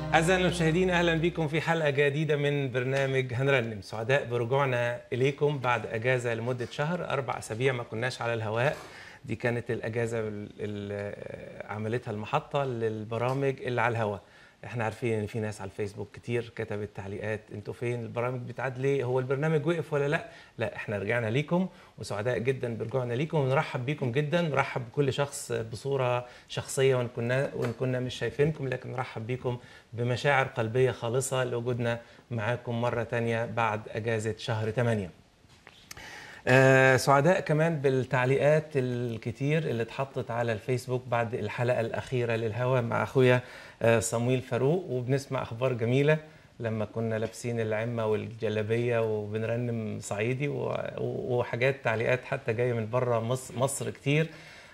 أعزائنا المشاهدين أهلا بكم في حلقة جديدة من برنامج هنرنم سعداء برجوعنا إليكم بعد أجازة لمدة شهر أربع أسابيع ما كناش على الهواء دي كانت الأجازة اللي عملتها المحطة للبرامج اللي على الهواء احنا عارفين ان في ناس على الفيسبوك كتير كتبت تعليقات انتوا فين البرامج بتعاد ليه هو البرنامج وقف ولا لا لا احنا رجعنا ليكم وسعداء جدا برجوعنا ليكم ونرحب بيكم جدا نرحب بكل شخص بصوره شخصيه وان كنا وان كنا مش شايفينكم لكن نرحب بيكم بمشاعر قلبيه خالصه لوجودنا معاكم مره تانية بعد اجازه شهر 8 آه سعداء كمان بالتعليقات الكتير اللي اتحطت على الفيسبوك بعد الحلقه الاخيره للهوا مع اخويا آه صمويل فاروق وبنسمع اخبار جميله لما كنا لابسين العمه والجلابيه وبنرنم صعيدي وحاجات تعليقات حتى جايه من بره مصر, مصر كتير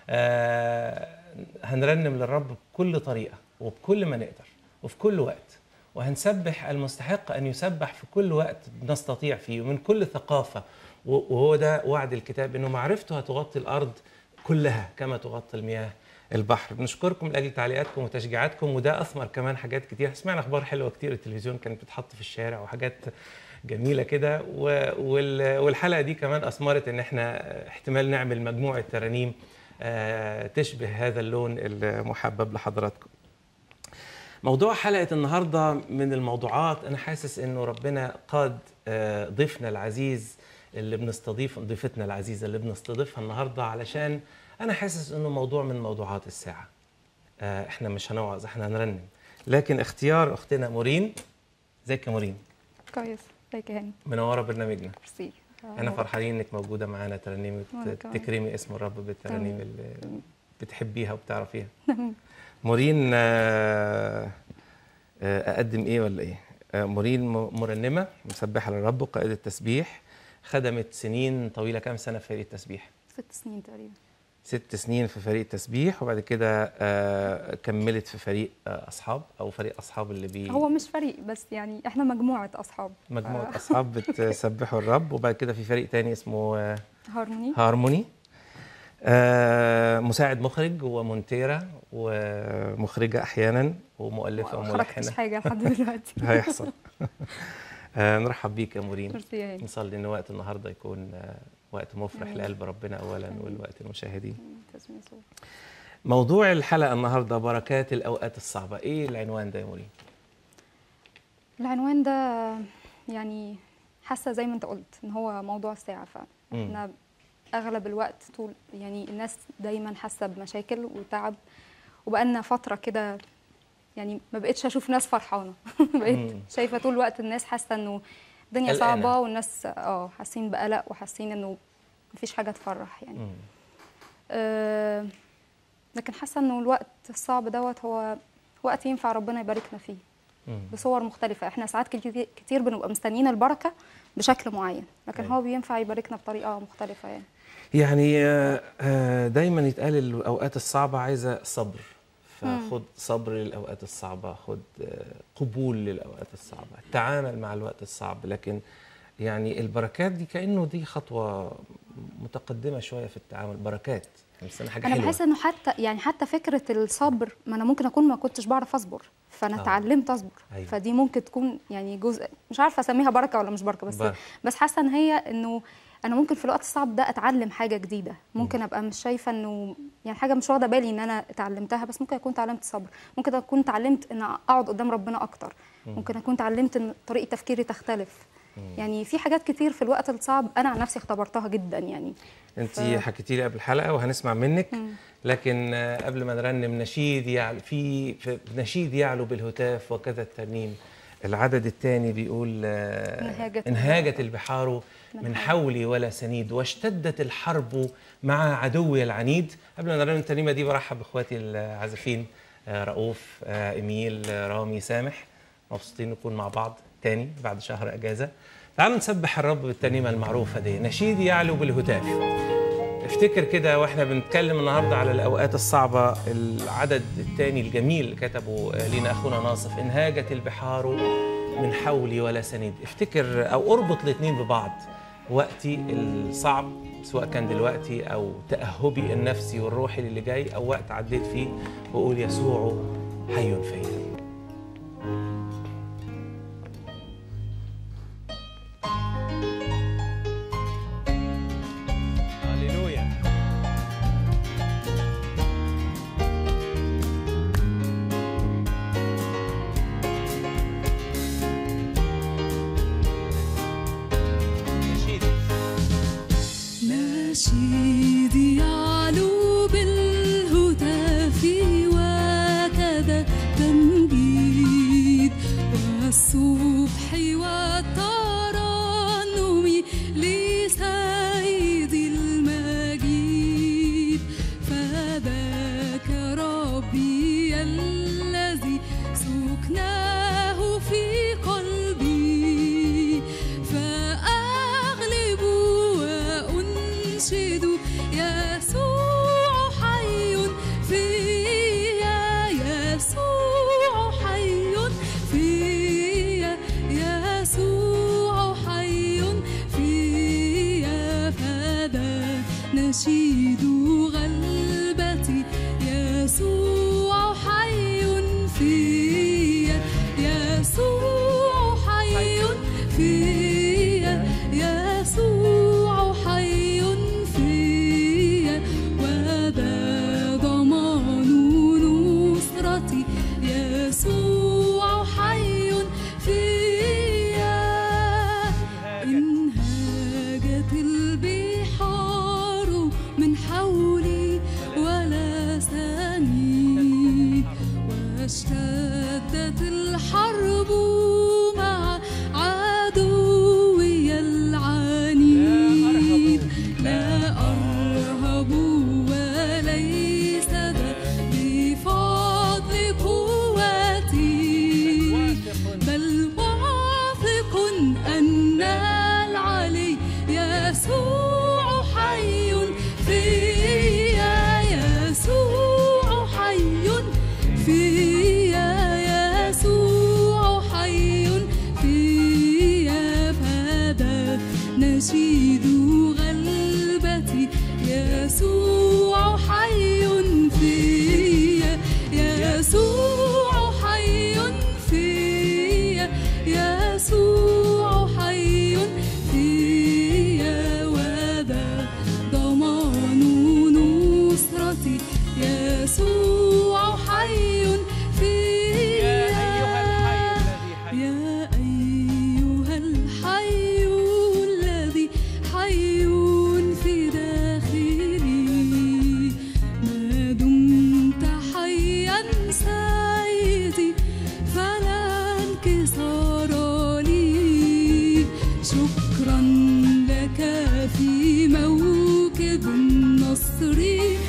آه هنرنم للرب بكل طريقه وبكل ما نقدر وفي كل وقت وهنسبح المستحق ان يسبح في كل وقت نستطيع فيه ومن كل ثقافه وهو ده وعد الكتاب انه معرفته هتغطي الارض كلها كما تغطي المياه البحر بنشكركم لاجل تعليقاتكم وتشجيعاتكم وده اثمر كمان حاجات كتير سمعنا اخبار حلوه كتير التلفزيون كانت بتتحط في الشارع وحاجات جميله كده والحلقه دي كمان اثمرت ان احنا احتمال نعمل مجموعه ترانيم تشبه هذا اللون المحبب لحضراتكم موضوع حلقه النهارده من الموضوعات انا حاسس انه ربنا قاد ضيفنا العزيز اللي بنستضيف ضيفتنا العزيزه اللي بنستضيفها النهارده علشان انا حاسس انه موضوع من موضوعات الساعه. آه احنا مش هنوعظ احنا هنرنم. لكن اختيار اختنا مورين ازيك يا مورين؟ كويس ازيك يا هاني؟ منوره برنامجنا. ميرسي انا فرحانين انك موجوده معانا ترنمي تكرمي اسم الرب بالترانيم اللي بتحبيها وبتعرفيها. مورين آه اقدم ايه ولا ايه؟ آه مورين مرنمه مسبحه للرب وقائده تسبيح خدمت سنين طويله كام سنه في فريق التسبيح؟ ست سنين تقريبا ست سنين في فريق التسبيح وبعد كده آه كملت في فريق آه اصحاب او فريق اصحاب اللي بي هو مش فريق بس يعني احنا مجموعه اصحاب مجموعه اصحاب بتسبحوا الرب وبعد كده في فريق تاني اسمه آه هارموني هارموني مساعد مخرج ومونتيرا ومخرجه احيانا ومؤلفه وملحنه حاجه لحد دلوقتي هيحصل آه نرحب بيك يا مورين ميرسي نصلي ان وقت النهارده يكون آه وقت مفرح لقلب ربنا اولا والوقت المشاهدين موضوع الحلقه النهارده بركات الاوقات الصعبه ايه العنوان ده يا مورين العنوان ده يعني حاسه زي ما انت قلت ان هو موضوع الساعه فعلا احنا اغلب الوقت طول يعني الناس دايما حاسه بمشاكل وتعب وبقالنا فتره كده يعني ما بقتش اشوف ناس فرحانه بقيت شايفه طول الوقت الناس حاسه انه الدنيا صعبه والناس اه حاسين بقلق وحاسين انه مفيش حاجه تفرح يعني آه لكن حاسه انه الوقت الصعب دوت هو وقت ينفع ربنا يباركنا فيه مم. بصور مختلفه احنا ساعات كتير, كتير بنبقى مستنيين البركه بشكل معين لكن أي. هو بينفع يباركنا بطريقه مختلفه يعني يعني دايما يتقال الاوقات الصعبه عايزه صبر فخد صبر للاوقات الصعبه خد قبول للاوقات الصعبه تعامل مع الوقت الصعب لكن يعني البركات دي كانه دي خطوه متقدمه شويه في التعامل بركات بس انا حاجه انا بحس انه حتى يعني حتى فكره الصبر ما انا ممكن اكون ما كنتش بعرف اصبر فانا آه. اتعلمت اصبر أيوة. فدي ممكن تكون يعني جزء مش عارفه اسميها بركه ولا مش بركه بس بر. بس حاسه ان هي انه انا ممكن في الوقت الصعب ده اتعلم حاجه جديده ممكن ابقى مش شايفه انه يعني حاجه مش واخده بالي ان انا اتعلمتها بس ممكن اكون اتعلمت صبر ممكن اكون اتعلمت ان اقعد قدام ربنا اكتر ممكن اكون اتعلمت ان طريقه تفكيري تختلف يعني في حاجات كتير في الوقت الصعب انا عن نفسي اختبرتها جدا يعني انت ف... حكيتي لي قبل الحلقه وهنسمع منك مم. لكن قبل ما نرنم نشيد يعلو في, في نشيد يعلو بالهتاف وكذا الترنيم العدد الثاني بيقول انهاجت, انهاجت البحار من حولي ولا سنيد واشتدت الحرب مع عدوي العنيد قبل ما نرنم الترنيمه دي برحب باخواتي العازفين رؤوف ايميل رامي سامح مبسوطين نكون مع بعض تاني بعد شهر اجازه تعالوا نسبح الرب بالترنيمه المعروفه دي نشيد يعلو بالهتاف افتكر كده واحنا بنتكلم النهارده على الاوقات الصعبه العدد الثاني الجميل اللي كتبه لينا اخونا ناصف انهاجت البحار من حولي ولا سنيد افتكر او اربط الاثنين ببعض وقتي الصعب سواء كان دلوقتي او تاهبي النفسي والروحي اللي جاي او وقت عديت فيه واقول يسوع حي فيا هللويا نشيد نشيدي يعلو بالهتاف وكذا تمجيد والصبح والترنم لسيدي المجيد فذاك ربي الذي سكناه في قلبي فأغلب وأنشد يسوع حي فيا يسوع حي فيا يسوع حي فيا فذا نشيد غلبتي يسوع حي فيا يسوع حي فيا يسوع حي فيا وذا ضمان نصرتي يسوع حي فيا إن هاجت البحار من حولي ولا سنين واشتدت الحرب مع عدوي العنيد لا أرهب وليس ذا بفضل قوتي بل واثق أن العلي يسوع حي فيا يسوع حي فيا يسوع حي فيا فذا نشيد غلبتي يسوع حي فيا يسوع حي فيا يسوع حي فيا وذا ضمان نصرتي يسوع حي فيا يا أيها الحي الذي يا أيها الحي الذي حي في داخلي ما دمت حيا سيدي فلا انكسار لي شكرا لك في موكب النصر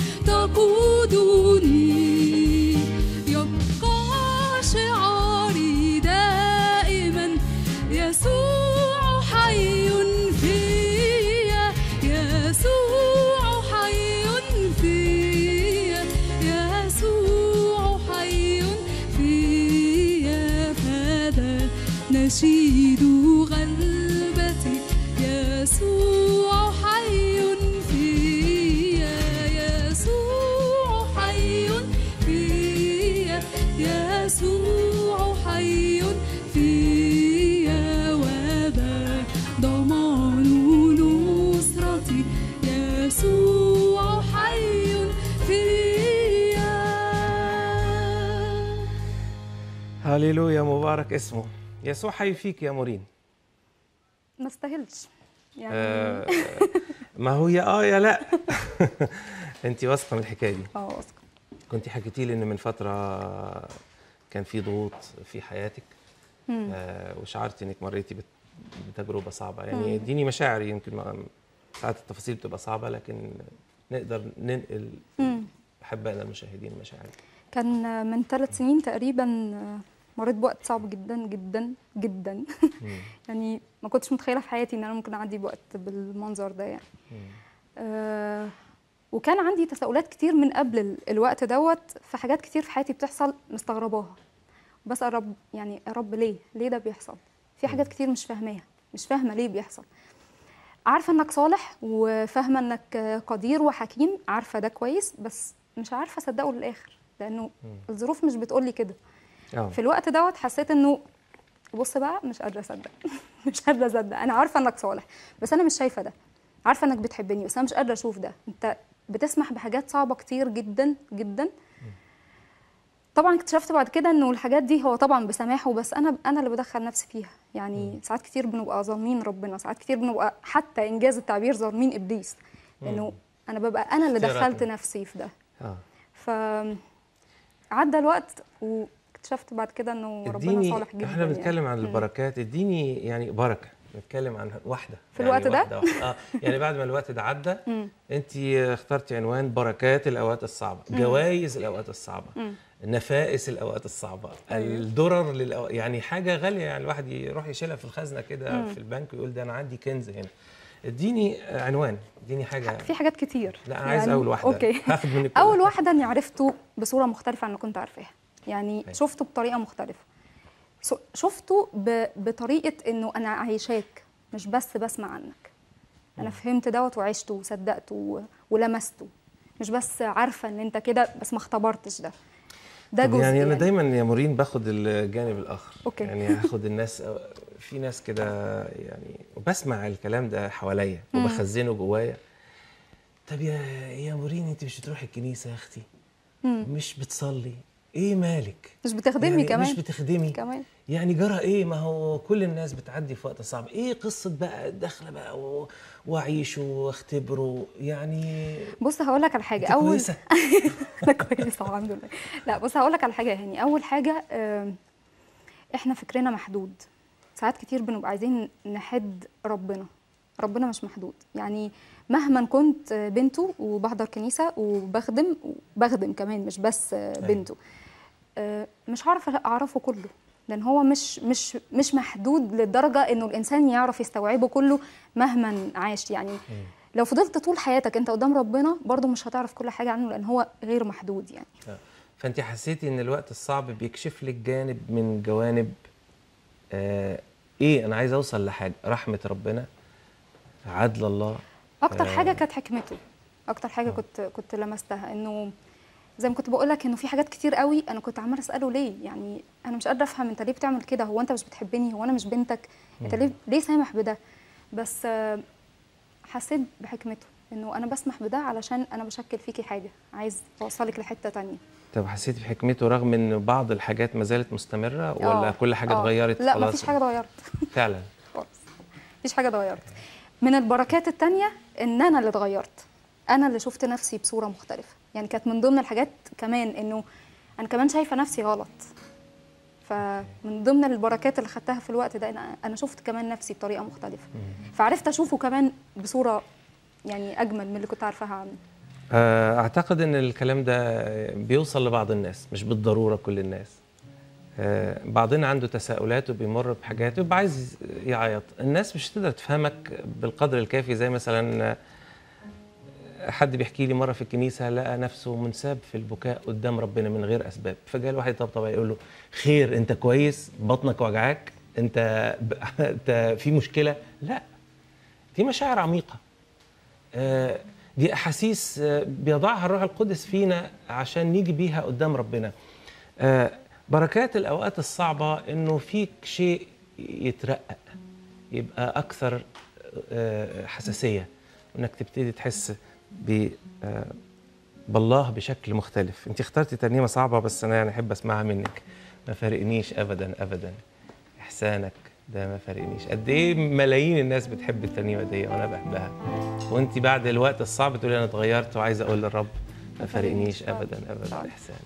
تقودني يبقى شعاري دائما يسوع حي فيا يسوع حي فيا يسوع حي فيا فذا نشيد غلبتي يسوع حي فيا يسوع حي فيا يسوع حي فيا وذا ضمان نصرتي يسوع حي فيا هللويا مبارك اسمه يسوع حي فيك يا مورين ما استاهلش يعني آه ما هو يا اه يا لا انت واثقه من الحكايه دي اه واثقه كنت حكيتي لي ان من فتره كان في ضغوط في حياتك مم. آه وشعرتي انك مريتي بت- بتجربه صعبه يعني اديني مشاعر يمكن ما ساعات التفاصيل بتبقى صعبه لكن نقدر ننقل مم. احبائنا المشاهدين مشاعر كان من ثلاث سنين تقريبا مريت بوقت صعب جدا جدا جدا يعني ما كنتش متخيله في حياتي ان انا ممكن اعدي بوقت بالمنظر ده يعني آه وكان عندي تساؤلات كتير من قبل ال- الوقت دوت في حاجات كتير في حياتي بتحصل مستغرباها بسأل رب يعني يا رب ليه ليه ده بيحصل في حاجات كتير مش فاهماها مش فاهمه ليه بيحصل عارفه انك صالح وفاهمه انك قدير وحكيم عارفه ده كويس بس مش عارفه اصدقه للاخر لانه الظروف مش بتقولي كده اه في الوقت دوت حسيت انه بص بقى مش قادره اصدق مش قادره اصدق انا عارفه انك صالح بس انا مش شايفه ده عارفه انك بتحبني بس انا مش قادره اشوف ده انت بتسمح بحاجات صعبه كتير جدا جدا طبعا اكتشفت بعد كده انه الحاجات دي هو طبعا بسماحه بس انا انا اللي بدخل نفسي فيها يعني ساعات كتير بنبقى ظالمين ربنا ساعات كتير بنبقى حتى انجاز التعبير ظالمين ابليس انه انا ببقى انا اللي اختياراتنا. دخلت نفسي في ده اه ف عدى الوقت واكتشفت بعد كده انه ربنا اديني صالح جدا احنا بنتكلم يعني. عن البركات اديني يعني بركه نتكلم عن واحده في يعني الوقت ده؟ واحدة واحدة. اه يعني بعد ما الوقت ده عدى مم. انت اخترتي عنوان بركات الاوقات الصعبه جوائز الاوقات الصعبه مم. نفائس الاوقات الصعبه أيوة. الدرر للأو... يعني حاجه غاليه يعني الواحد يروح يشيلها في الخزنه كده مم. في البنك ويقول ده انا عندي كنز هنا اديني عنوان اديني حاجه في حاجات كتير لا انا عايز اول واحده اوكي هاخد منك كل اول واحدة. واحده اني عرفته بصوره مختلفه عن اللي كنت عارفاها يعني أيوة. شفته بطريقه مختلفه سو- شفته ب... بطريقه انه انا عايشاك مش بس بسمع عنك انا فهمت دوت وعشته وصدقته و... ولمسته مش بس عارفه ان انت كده بس ما اختبرتش ده ده طب جزء يعني انا دايما يا مورين باخد الجانب الاخر أوكي. يعني هاخد الناس في ناس كده يعني وبسمع الكلام ده حواليا مم. وبخزنه جوايا طب يا يا مورين انت مش بتروحي الكنيسه يا اختي مم. مش بتصلي ايه مالك مش بتخدمني يعني كمان مش بتخدمي كمان يعني جرى ايه ما هو كل الناس بتعدي في وقت صعب ايه قصه بقى داخله بقى و- واعيشه واختبره يعني بص هقول لك على حاجه انت اول كويسه انا كويسه الحمد لله لا بص هقول لك على حاجه يعني اول حاجه آم، احنا فكرنا محدود ساعات كتير بنبقى عايزين نحد ربنا ربنا مش محدود يعني مهما كنت بنته وبحضر كنيسه وبخدم وبخدم كمان مش بس بنته آه، مش هعرف اعرفه كله لان هو مش مش مش محدود للدرجه انه الانسان يعرف يستوعبه كله مهما عاش يعني لو فضلت طول حياتك انت قدام ربنا برضه مش هتعرف كل حاجه عنه لان هو غير محدود يعني فانت حسيتي ان الوقت الصعب بيكشف لك جانب من جوانب آه ايه انا عايز اوصل لحاجه رحمه ربنا عدل الله اكتر آه. حاجه كانت حكمته اكتر حاجه كنت كنت لمستها انه زي ما كنت بقول لك انه في حاجات كتير قوي انا كنت عماله اساله ليه يعني انا مش قادره افهم انت ليه بتعمل كده هو انت مش بتحبني هو انا مش بنتك انت ليه ليه سامح بده بس آه، حسيت بحكمته انه انا بسمح بده علشان انا بشكل فيكي حاجه عايز اوصلك لحته تانية طب حسيتي بحكمته رغم ان بعض الحاجات ما زالت مستمره ولا آه، كل حاجه آه. اتغيرت لا خلاص مفيش حاجه اتغيرت فعلا خالص مفيش حاجه اتغيرت من البركات التانية ان انا اللي اتغيرت انا اللي شفت نفسي بصوره مختلفه يعني كانت من ضمن الحاجات كمان انه انا كمان شايفه نفسي غلط فمن ضمن البركات اللي خدتها في الوقت ده انا انا شفت كمان نفسي بطريقه مختلفه فعرفت اشوفه كمان بصوره يعني اجمل من اللي كنت عارفاها عنه آه، اعتقد ان الكلام ده بيوصل لبعض الناس مش بالضروره كل الناس آه، بعضنا عنده تساؤلات وبيمر بحاجات ويبقى عايز يعيط الناس مش هتقدر تفهمك بالقدر الكافي زي مثلا آه، حد بيحكي لي مره في الكنيسه لقى نفسه منساب في البكاء قدام ربنا من غير اسباب فجاء الواحد يطبطب عليه يقول له خير انت كويس بطنك وجعاك انت ب... انت في مشكله لا دي مشاعر عميقه آه، دي احاسيس آه، بيضعها الروح القدس فينا عشان نيجي بيها قدام ربنا آه، بركات الاوقات الصعبه انه فيك شيء يترقق يبقى اكثر آه، حساسيه انك تبتدي تحس ب آه، بالله بشكل مختلف انت اخترتي ترنيمه صعبه بس انا يعني احب اسمعها منك ما فارقنيش ابدا ابدا احسانك ده ما فارقنيش قد ايه ملايين الناس بتحب الترنيمه دي وانا بحبها وانت بعد الوقت الصعب تقولي انا اتغيرت وعايزه اقول للرب ما فارقنيش ابدا ابدا طبعاً. احسانك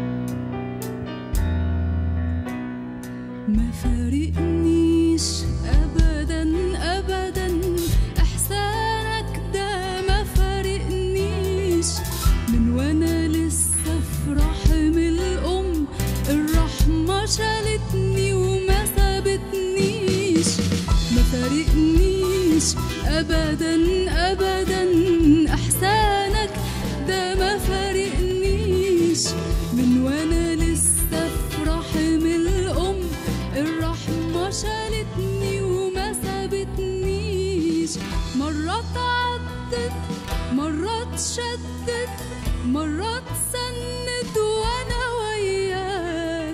ما فارقنيش ابدا ابدا احسانك ده ما فارقنيش من وانا لسه في رحم الام الرحمه شالتني وما سابتنيش مرات عدت مرات شدت مرات سند وانا وياك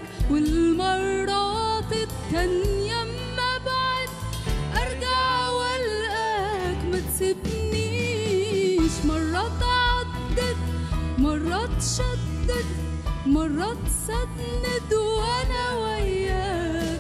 والمرات التانية ما بعد ارجع والقاك ما تسيبنيش مرات عدت مرات شدت مرات سند وانا وياك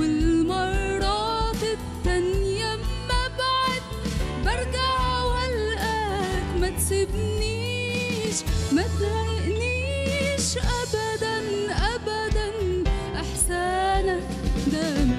والمرات التانية ما بعد برجع والقاك ما تسيبنيش ما تضايقنيش ابدا ابدا احسانك ده ما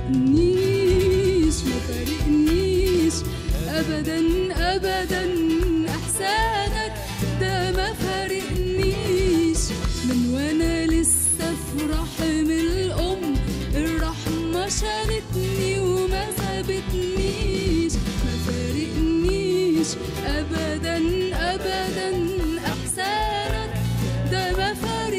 فارقنيش ما فارقنيش ابدا ابدا احسانك ده ما فارقنيش من وانا لسه في رحم الام الرحمه شالتني وما سابتنيش ما فارقنيش ابدا ابدا احسانك ده ما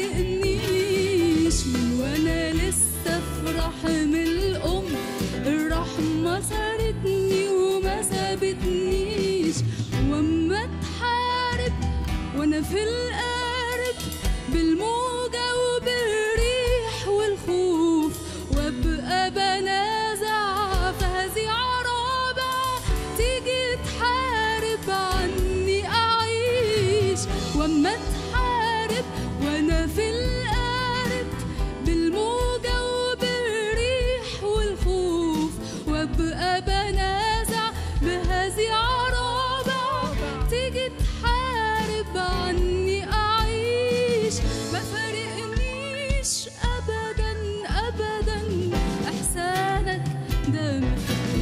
فارقنيش من وانا لسه في رحم الام الرحمه سارتني وما سابتنيش واما تحارب وانا في القارب بالموجة وبالريح والخوف وابقى بنازع في هزيع رابع تيجي تحارب عني اعيش واما تحارب وانا في القارب بالموجة وبالريح والخوف وابقى بنازع بهزيع رابع تيجي تحارب عني اعيش ما فارقنيش ابدا ابدا احسانك ده ما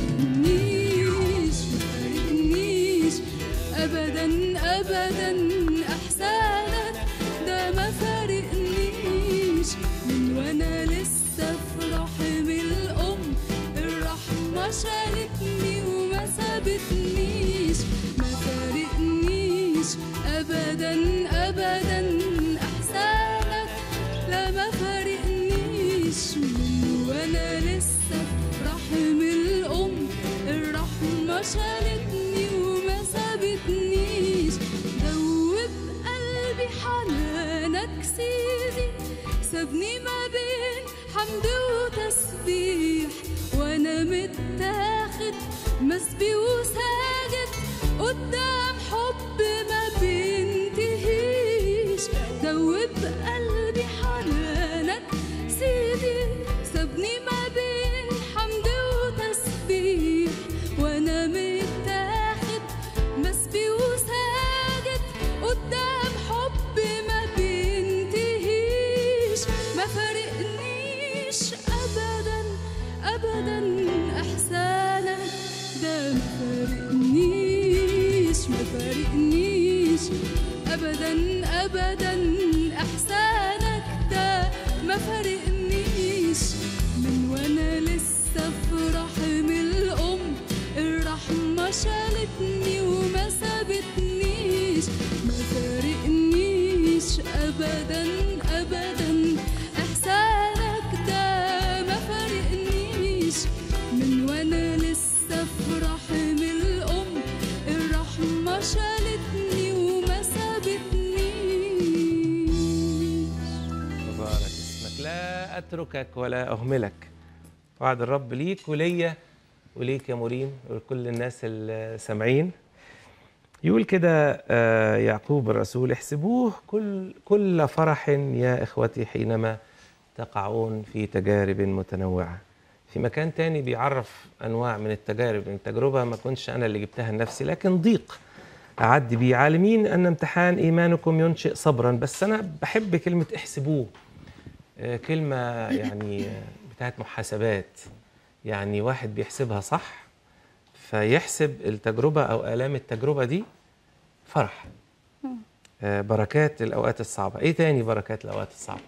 فارقنيش ما فارقنيش ابدا ابدا احسانك ده ما فارقنيش من وانا لسه في رحم الام الرحمه شالتني وما سابتنيش ما فارقنيش ابدا ابدا احسانك لا ما فارقنيش من وانا لسه في رحم الام الرحمه شالتني وما سابتنيش دوب قلبي حنانك سيدي سابني ما بين حمد وتسبيح وانا متاخد مسبي وساجد قدام حب ما بينتهيش دوب قلبي حنانك سيدي سابني ما بين حمد وتسبيح وانا متاخد مسبي وساجد قدام حب ما بينتهيش ما فارقنيش ابدا ابدا احسانك ده ما فارقنيش ما فارقنيش ابدا ابدا احسانك ده ما فارقنيش من وانا لسه في رحم الام الرحمه شالتني وما سابتنيش ما فارقنيش ابدا ابدا احسانك ده ما فارقنيش من وانا لسه في رحم الام الرحمه شالتني وما سابتنيش مبارك اسمك لا اتركك ولا اهملك وعد الرب ليك وليا وليك يا مريم ولكل الناس السامعين يقول كده آه، يعقوب الرسول احسبوه كل كل فرح يا اخوتي حينما تقعون في تجارب متنوعه في مكان تاني بيعرف انواع من التجارب من التجربه ما كنتش انا اللي جبتها لنفسي لكن ضيق اعدي بيه عالمين ان امتحان ايمانكم ينشئ صبرا بس انا بحب كلمه احسبوه آه، كلمه يعني آه، بتاعت محاسبات يعني واحد بيحسبها صح فيحسب التجربه او الام التجربه دي فرح آه، بركات الاوقات الصعبه ايه تاني بركات الاوقات الصعبه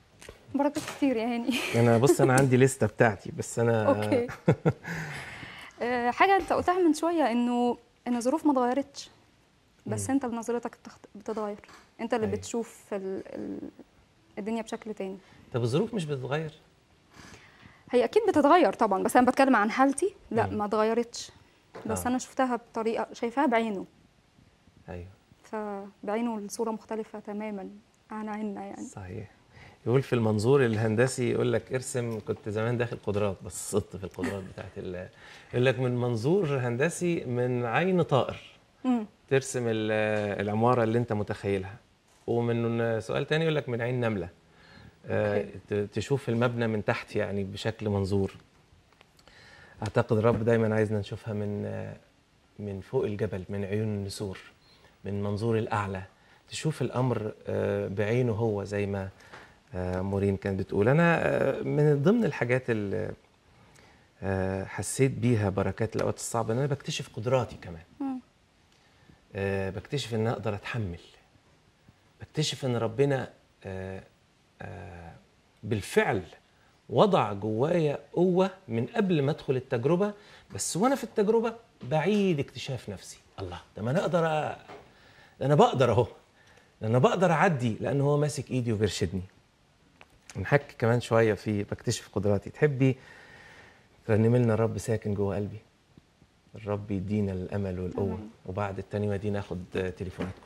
بركات كتير يا هاني انا بص انا عندي لسته بتاعتي بس انا اوكي آه، حاجه انت قلتها من شويه انه ان الظروف ما اتغيرتش بس انت نظرتك بتخت- بتتغير انت اللي أيوة. بتشوف ال... ال... الدنيا بشكل تاني طب الظروف مش بتتغير هي اكيد بتتغير طبعا بس انا بتكلم عن حالتي لا مم. ما اتغيرتش بس آه. انا شفتها بطريقه شايفاها بعينه ايوه فبعينه الصوره مختلفه تماما عن عيننا يعني صحيح يقول في المنظور الهندسي يقول لك ارسم كنت زمان داخل قدرات بس سقطت في القدرات بتاعت ال يقول لك من منظور هندسي من عين طائر مم. ترسم ال- العماره اللي انت متخيلها ومن سؤال تاني يقول لك من عين نمله آه، أوكي. ت- تشوف المبنى من تحت يعني بشكل منظور اعتقد الرب دايما عايزنا نشوفها من آه، من فوق الجبل من عيون النسور من منظور الاعلى تشوف الامر آه، بعينه هو زي ما آه، مورين كانت بتقول انا آه، من ضمن الحاجات اللي آه، حسيت بيها بركات الاوقات الصعبه ان انا بكتشف قدراتي كمان مم. آه، بكتشف ان أنا اقدر اتحمل بكتشف ان ربنا آه، آه، بالفعل وضع جوايا قوه من قبل ما ادخل التجربه بس وانا في التجربه بعيد اكتشاف نفسي الله ده ما انا اقدر أ... ده انا بقدر اهو ده انا بقدر اعدي لان هو ماسك ايدي وبيرشدني نحكي كمان شويه في بكتشف قدراتي تحبي ترنمي لنا الرب ساكن جوه قلبي الرب يدينا الامل والقوه آمين. وبعد التانية دي ناخد آه، تليفوناتكم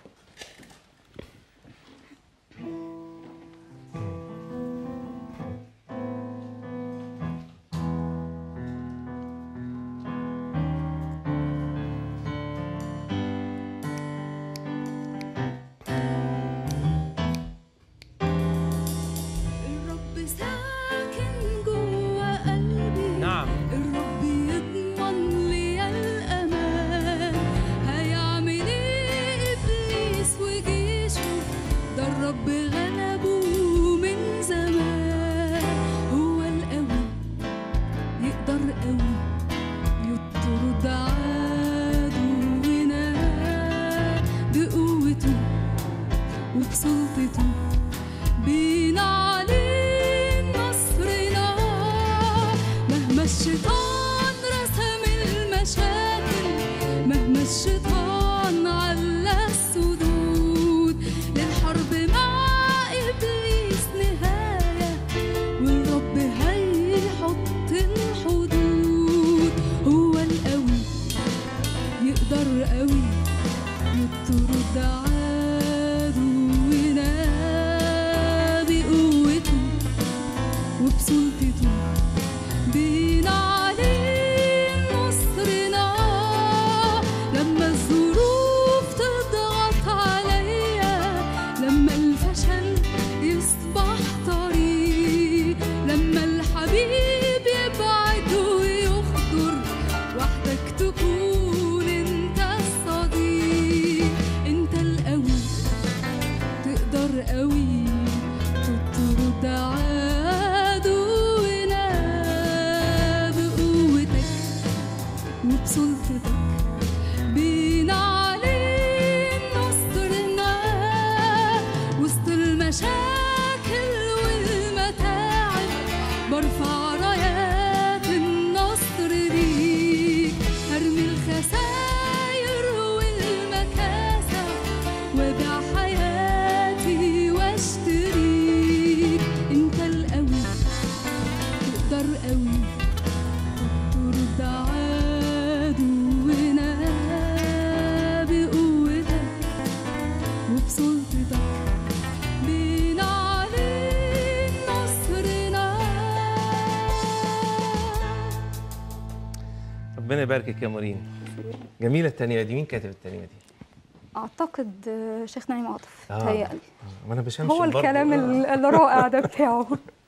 الرب ساكن جوا قلبي نعم. الرب يضمن لي الأمان هيعمل ايه إبليس وجيشه ده الرب غلبه من زمان هو القوي يقدر قوي يطرد عدونا بقوته وبسلطته بينا عليه نصرنا مهما الشيطان رسم المشاكل مهما الشيطان على السدود للحرب مع إبليس نهاية والرب هيحط الحدود هو القوي يقدر قوي يطرد عدونا بقوته وبسلطته بينا عليه نصرنا لما الظروف تضغط عليا لما الفشل يصبح طريق لما الحبيب يبعد ويخطر وحدك تكون انت الصديق انت القوي تقدر قوي تطرد عدونا بقوتك وبسلطتك بينا عليه نصرنا وسط المشاكل والمتاعب برفع رايات النصر ليك هرمي الخساير والمكاسة وابيع حياتي واشتريك انت القوي تقدر قوي تطرد عدونا بقوتك وبسلطتك بينا عليه نصرنا ربنا يباركك يا مورين جميله التانية دي مين كاتب التانية دي اعتقد آه، شيخ نعيم عاطف آه. تهيألي ما انا بشمش هو الكلام ال- الرائع ده بتاعه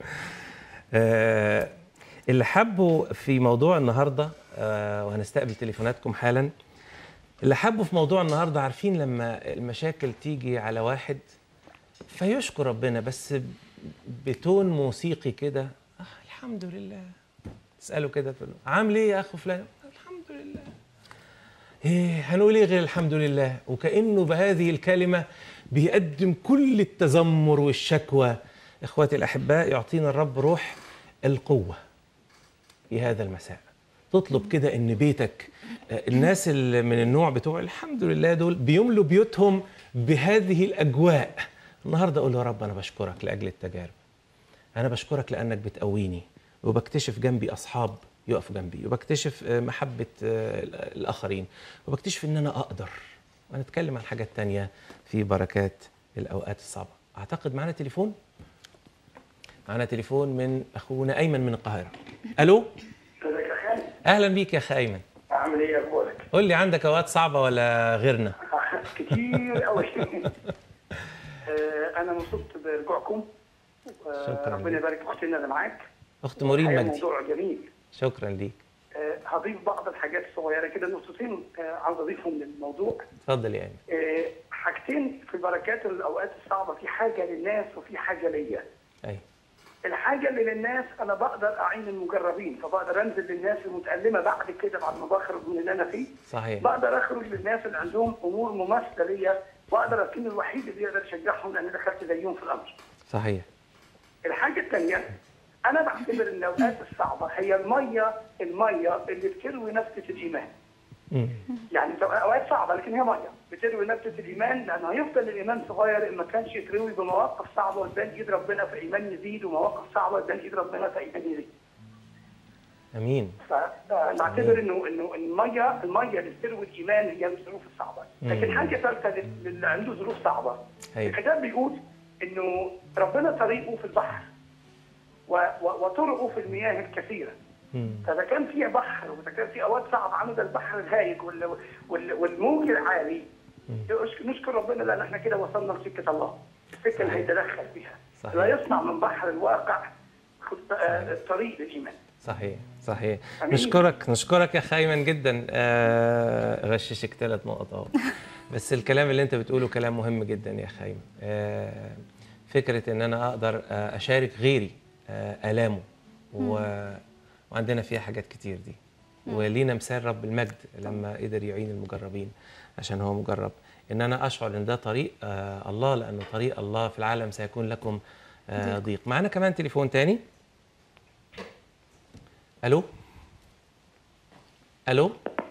آه اللي حبوا في موضوع النهارده آه وهنستقبل تليفوناتكم حالا اللي حبوا في موضوع النهارده عارفين لما المشاكل تيجي على واحد فيشكر ربنا بس ب- بتون موسيقي كده آه الحمد لله تساله كده تقول له عامل ايه يا اخو فلان الحمد لله ايه هنقول ايه غير الحمد لله وكانه بهذه الكلمه بيقدم كل التذمر والشكوى اخواتي الاحباء يعطينا الرب روح القوه في هذا المساء تطلب كده ان بيتك آه، الناس اللي من النوع بتوع الحمد لله دول بيملوا بيوتهم بهذه الاجواء النهارده اقول يا رب انا بشكرك لاجل التجارب انا بشكرك لانك بتقويني وبكتشف جنبي اصحاب يقفوا جنبي وبكتشف آه، محبه آه، الاخرين وبكتشف ان انا اقدر ونتكلم عن حاجات تانية في بركات الاوقات الصعبه اعتقد معانا تليفون معانا تليفون من اخونا ايمن من القاهره الو ازيك يا خالد؟ اهلا بيك يا اخي ايمن عامل ايه اخبارك؟ قول لي عندك اوقات صعبه ولا غيرنا كتير قوي انا مبسوط برجوعكم آه، شكراً ربنا لك. يبارك في اختنا اللي معاك اخت مورين الحقيقة مجدي موضوع جميل شكرا ليك آه، هضيف بعض الحاجات الصغيره كده نقطتين آه، عاوز اضيفهم للموضوع اتفضل يا ايمن آه، حاجتين في بركات الاوقات الصعبه في حاجه للناس وفي حاجه ليا ايوه الحاجه اللي للناس انا بقدر اعين المجربين فبقدر انزل للناس المتالمه بعد كده بعد ما بخرج من اللي انا فيه صحيح بقدر اخرج للناس اللي عندهم امور مماثله ليا واقدر اكون الوحيد اللي يقدر يشجعهم لان دخلت زيهم في الامر. صحيح الحاجه الثانيه انا بعتبر ان الاوقات الصعبه هي الميه الميه اللي بتروي نبته الايمان. مم. يعني بتبقى اوقات صعبه لكن هي ميه بتروي نبته الايمان لانه هيفضل الايمان صغير ان ما كانش يتروي بمواقف صعبه وتبان ايد ربنا في ايمان يزيد ومواقف صعبه وتبان ايد ربنا في ايمان يزيد. امين فنعتبر انه انه الميه الميه اللي بتروي الايمان هي الظروف الصعبه، لكن مم. حاجه ثالثه لل- للي عنده ظروف صعبه أيوة. الكتاب بيقول انه ربنا طريقه في البحر و- و- وطرقه في المياه الكثيره مم. فاذا كان في بحر واذا كان في اوقات صعبه عامل زي البحر الهايج وال- وال- والموج العالي نشكر- نشكر ربنا لان احنا كده وصلنا لسكه الله السكه اللي صحيح. هيتدخل فيها صحيح. لا يصنع من بحر الواقع خط- آه، الطريق للايمان صحيح صحيح أمين. نشكرك نشكرك يا اخي ايمن جدا آه غششك ثلاث نقط اهو بس الكلام اللي انت بتقوله كلام مهم جدا يا اخي ايمن آه فكره ان انا اقدر آه اشارك غيري آه الامه و... وعندنا فيها حاجات كتير دي ولينا مثال رب المجد لما قدر يعين المجربين عشان هو مجرب ان انا اشعر ان ده طريق آه الله لانه طريق الله في العالم سيكون لكم آه ضيق معانا كمان تليفون تاني الو الو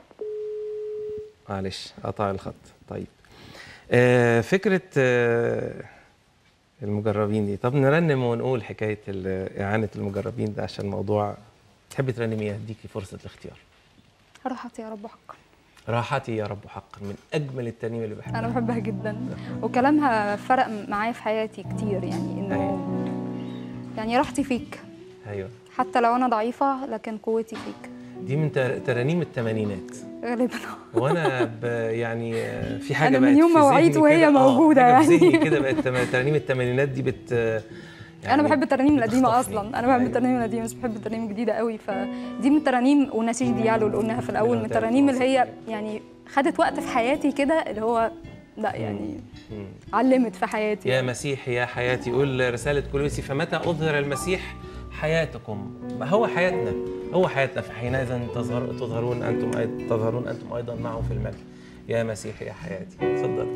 معلش قطع الخط طيب آه فكره آه المجربين دي طب نرنم ونقول حكايه ال- اعانه المجربين ده عشان موضوع تحبي ترنمي ايه اديكي فرصه الاختيار راحتي يا رب حقا راحتي يا رب حقا من اجمل الترنيم اللي بحبها انا بحبها جدا وكلامها فرق معايا في حياتي كتير يعني انه يعني راحتي فيك ايوه حتى لو انا ضعيفه لكن قوتي فيك دي من تر- ترانيم الثمانينات غالبا وانا ب يعني آه، في حاجه أنا من بقت يوم في ما ذهني وعيت وهي كده- آه، موجودة حاجة في يعني. ذهني كده بقت تم- ترانيم الثمانينات دي بت انا بحب الترانيم القديمه بتخطفني. اصلا انا بحب أيوة. الترانيم القديمه بس بحب الترانيم الجديده قوي فدي من الترانيم ونسيج ديالو اللي قلناها في الاول من بنوتات الترانيم اللي هي واثقين. يعني خدت وقت في حياتي كده اللي هو لا يعني مم. علمت في حياتي يا مسيح يا حياتي يقول رسالة كولوسي فمتى أظهر المسيح حياتكم ما هو حياتنا هو حياتنا فحينئذ تظهر تظهرون أنتم أيضا تظهرون أنتم أيضا معه في المجد يا مسيح يا حياتي تفضل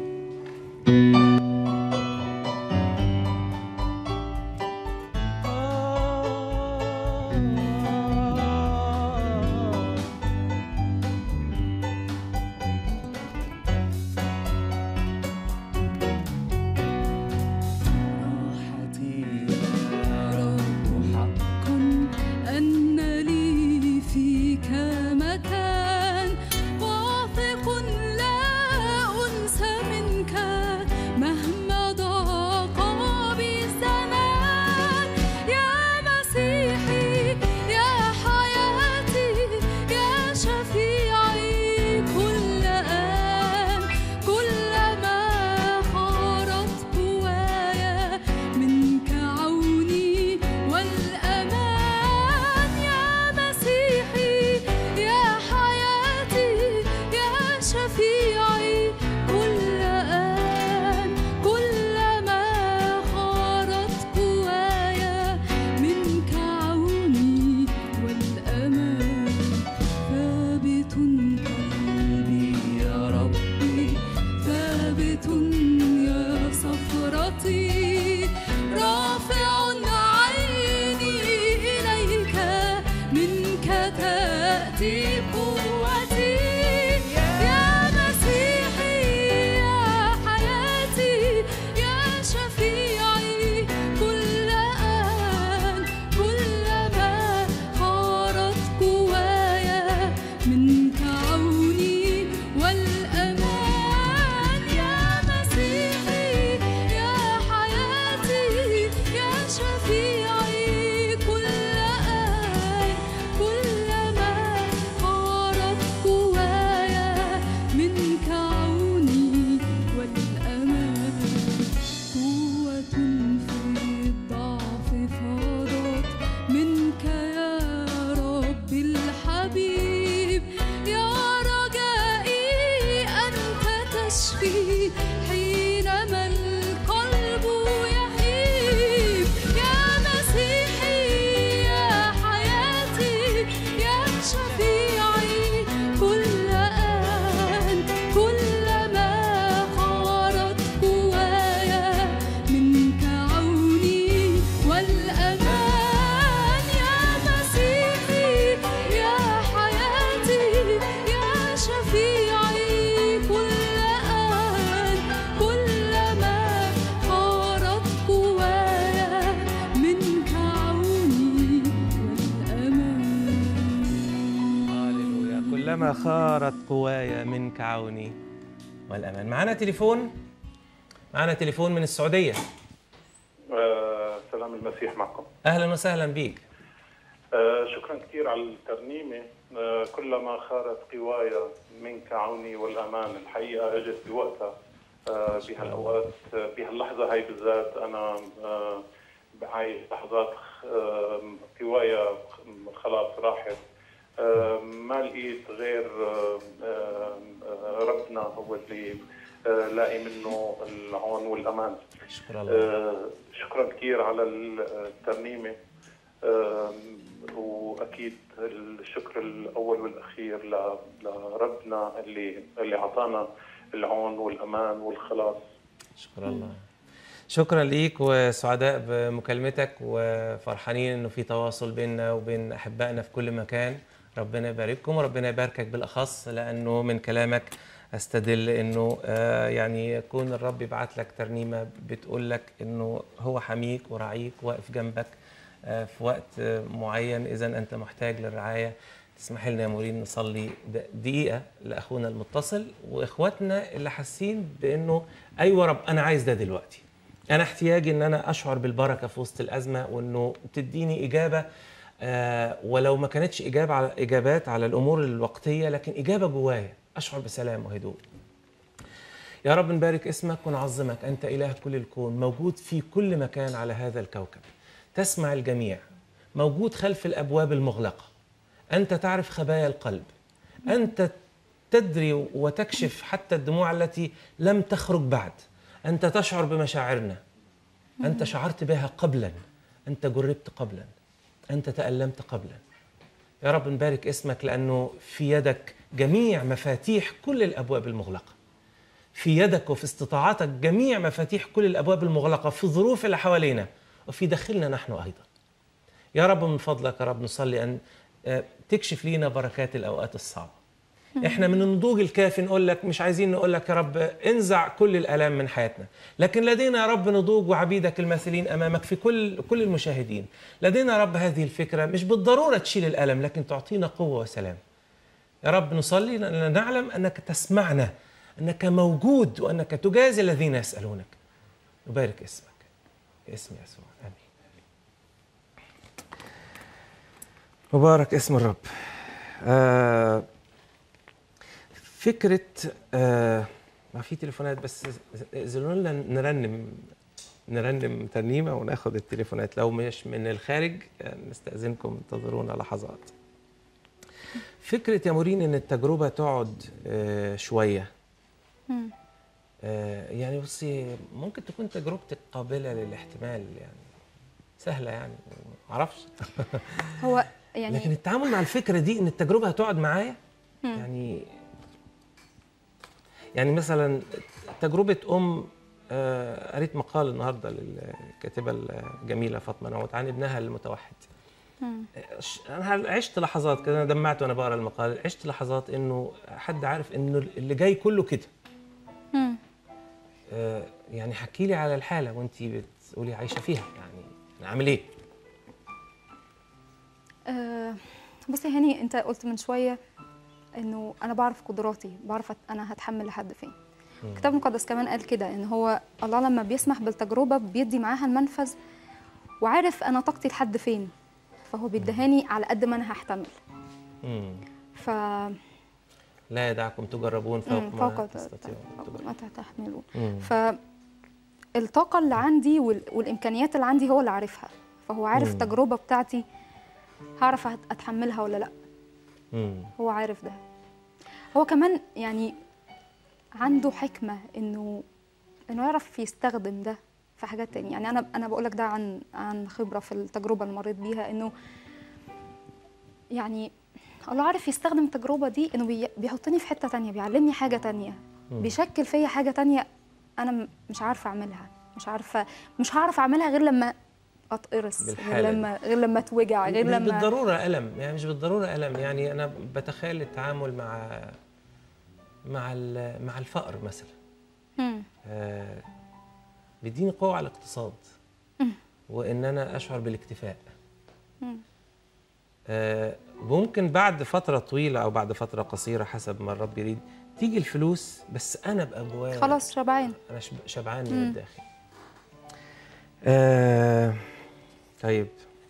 راحتي يا رب حقا أن لي فيك مكان واثق لا أنسى منك مهما ضاق بي الزمان يا مسيحي يا حياتي يا شفيعي كل آن كلما خارت قوايا منك عوني والأمان يا مسيحي يا حياتي يا شفيعي كل آن كلما خارت قوايا منك عوني والأمان ثابت قلبي يا ربي ثابت يا صفرتي رافع عيني إليك منك تأتي قوتي يا مسيحي يا حياتي يا شفيعي كل آن كلما خارت قوايا منك عوني والأمان يا مسيحي يا حياتي يا شفيعي كل آن كلما خارت قوايا منك عوني والأمان قوة في الضعف فاضت منك يا رب الحبيب يا رجائي أنت تشفي حينما القلب يهيب يا مسيحي يا حياتي يا شفيعي كل آن كلما خارت قوايا منك عوني والأمان يا مسيحي يا حياتي يا شفيعي كل آن كلما خارت قوايا منك عوني والأمان هللويا كلما خارت قوايا منك عوني والأمان معنا تليفون معنا تليفون من السعودية آه، سلام المسيح معكم أهلا وسهلا بيك آه، شكرا كثير على الترنيمة آه، كلما خارت قوايا منك عوني والأمان الحقيقة أجت بوقتها آه، بهالأوقات آه، بهاللحظة هاي بالذات أنا آه، بهاي لحظات آه، قوايا خلاص راحت آه، ما لقيت غير آه، آه، آه، ربنا هو اللي آه، لاقي منه العون والأمان شكرا الله آه، شكرا كثير على الترنيمة آم، وأكيد الشكر الأول والأخير ل- لربنا اللي اللي أعطانا العون والأمان والخلاص شكرا الله شكرا ليك وسعداء بمكالمتك وفرحانين انه في تواصل بيننا وبين احبائنا في كل مكان ربنا يبارككم وربنا يباركك بالاخص لانه من كلامك استدل انه آه، يعني يكون الرب يبعت لك ترنيمه بتقول لك انه هو حميك وراعيك واقف جنبك آه، في وقت آه، معين اذا انت محتاج للرعايه تسمح لنا يا مورين نصلي د- دقيقه لاخونا المتصل واخواتنا اللي حاسين بانه ايوه رب انا عايز ده دلوقتي انا احتياجي ان انا اشعر بالبركه في وسط الازمه وانه تديني اجابه آه ولو ما كانتش اجابه على اجابات على الامور الوقتيه لكن اجابه جوايا اشعر بسلام وهدوء يا رب نبارك اسمك ونعظمك انت اله كل الكون موجود في كل مكان على هذا الكوكب تسمع الجميع موجود خلف الابواب المغلقه انت تعرف خبايا القلب انت تدري وتكشف حتى الدموع التي لم تخرج بعد انت تشعر بمشاعرنا انت شعرت بها قبلا انت جربت قبلا انت تالمت قبلا يا رب نبارك اسمك لانه في يدك جميع مفاتيح كل الابواب المغلقه في يدك وفي استطاعتك جميع مفاتيح كل الابواب المغلقه في الظروف اللي حوالينا وفي داخلنا نحن ايضا يا رب من فضلك يا رب نصلي ان آه، تكشف لينا بركات الاوقات الصعبه احنا من النضوج الكافي نقول لك مش عايزين نقول لك يا رب انزع كل الالام من حياتنا لكن لدينا يا رب نضوج وعبيدك الماثلين امامك في كل كل المشاهدين لدينا يا رب هذه الفكره مش بالضروره تشيل الالم لكن تعطينا قوه وسلام يا رب نصلي لأننا نعلم أنك تسمعنا أنك موجود وأنك تجازي الذين يسألونك نبارك اسمك باسم يسوع آمين مبارك اسم الرب آه فكرة آه ما في تليفونات بس زلوا لنا نرنم نرنم ترنيمة وناخد التليفونات لو مش من الخارج آه، نستأذنكم انتظرونا لحظات فكرة يا مورين إن التجربة تقعد آه، شوية مم. آه، يعني بصي ممكن تكون تجربتك قابلة للاحتمال يعني سهلة يعني معرفش هو لكن يعني التعامل مع الفكرة دي إن التجربة هتقعد معايا يعني يعني مثلا تجربة أم آه، قريت مقال النهاردة للكاتبة الجميلة فاطمة نعوت عن ابنها المتوحد ش- انا عشت لحظات كده انا دمعت وانا بقرا المقال عشت لحظات انه حد عارف انه اللي جاي كله كده مم. آه، يعني حكي لي على الحاله وانت بتقولي عايشه فيها يعني أنا اعمل ايه آه، بص يا هاني انت قلت من شويه انه انا بعرف قدراتي بعرف أت- انا هتحمل لحد فين الكتاب المقدس كمان قال كده ان هو الله لما بيسمح بالتجربه بيدي معاها المنفذ وعارف انا طاقتي لحد فين فهو بيدهاني على قد ما انا هحتمل مم. ف لا يدعكم تجربون فوق مم، ما فوق تستطيعون فوق تجربون. ما تحملون مم. فالطاقة اللي عندي وال- والإمكانيات اللي عندي هو اللي عارفها فهو عارف مم. التجربة بتاعتي هعرف أت- أتحملها ولا لأ مم. هو عارف ده هو كمان يعني عنده حكمة إنه إنه يعرف يستخدم ده في حاجات تانية يعني أنا أنا بقول لك ده عن عن خبرة في التجربة اللي مريت بيها إنه يعني الله عارف يستخدم التجربة دي إنه بي- بيحطني في حتة تانية بيعلمني حاجة تانية بيشكل فيا حاجة تانية أنا م- مش عارفة أعملها مش عارفة مش هعرف أعملها غير لما أتقرص غير بالحالة دي. لما غير لما أتوجع غير مش لما بالضروره الم يعني مش بالضروره الم يعني انا بتخيل التعامل مع مع ال- مع الفقر مثلا مم. آه، بيديني قوه على الاقتصاد وان انا اشعر بالاكتفاء مم. آه، ممكن بعد فتره طويله او بعد فتره قصيره حسب ما الرب يريد تيجي الفلوس بس انا ابقى جوايا خلاص شبعان انا شب- شبعان من الداخل آه طيب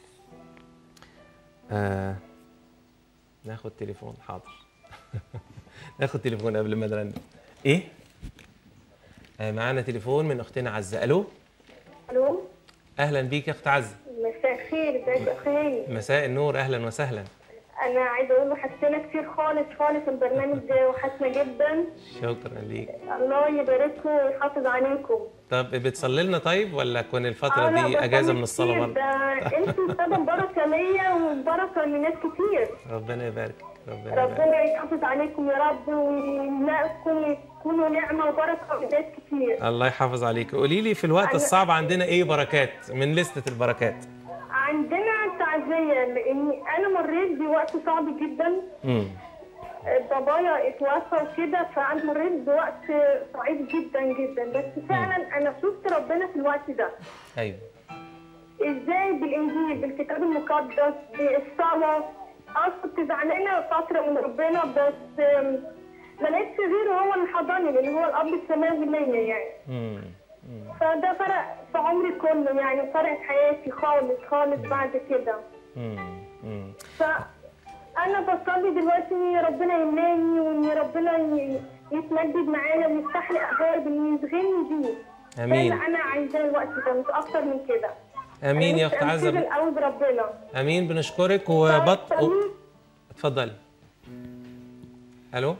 آه ناخد تليفون حاضر ناخد تليفون قبل ما نرن ايه آه معانا تليفون من اختنا عزه الو الو اهلا بيك يا اخت عزه مساء الخير ازيك يا اخي مساء النور اهلا وسهلا انا عايزه اقول له حسنا كتير خالص خالص البرنامج ده وحشنا جدا شكرا ليك الله يبارككم ويحافظ عليكم طب بتصلي لنا طيب ولا كون الفتره أنا دي اجازه بصلي من الصلاه كتير، برضه ده انتوا سبب بركه ليا وبركه لناس كتير ربنا يبارك ربنا يبارك ربنا يحافظ عليكم يا رب ويملأكم تكونوا نعمه وبركه لناس كتير الله يحافظ عليك قولي لي في الوقت أنا- الصعب عندنا ايه بركات من لستة البركات عندنا تعزيه لاني انا مريت بوقت صعب جدا امم بابايا اتوفى وكده فانا مريت بوقت صعيب جدا جدا بس فعلا انا شفت ربنا في الوقت ده ايوه ازاي بالانجيل بالكتاب المقدس بالصلاه اه كنت زعلانه فتره من ربنا بس آم، ما لقيتش غيره هو اللي حضني لان هو الاب السماوي ليا يعني امم فده فرق في عمري كله يعني فرق في حياتي خالص خالص بعد كده امم امم فانا بصلي دلوقتي ان ربنا يملاني وان ربنا ي- يتمجد معايا ويفتح لي ابواب ان يشغلني بيه ده امين اللي انا عايزاه الوقت ده مش اكتر من كده امين يا اخت عزه قوي بربنا امين بنشكرك وبط طيب، اتفضلي الو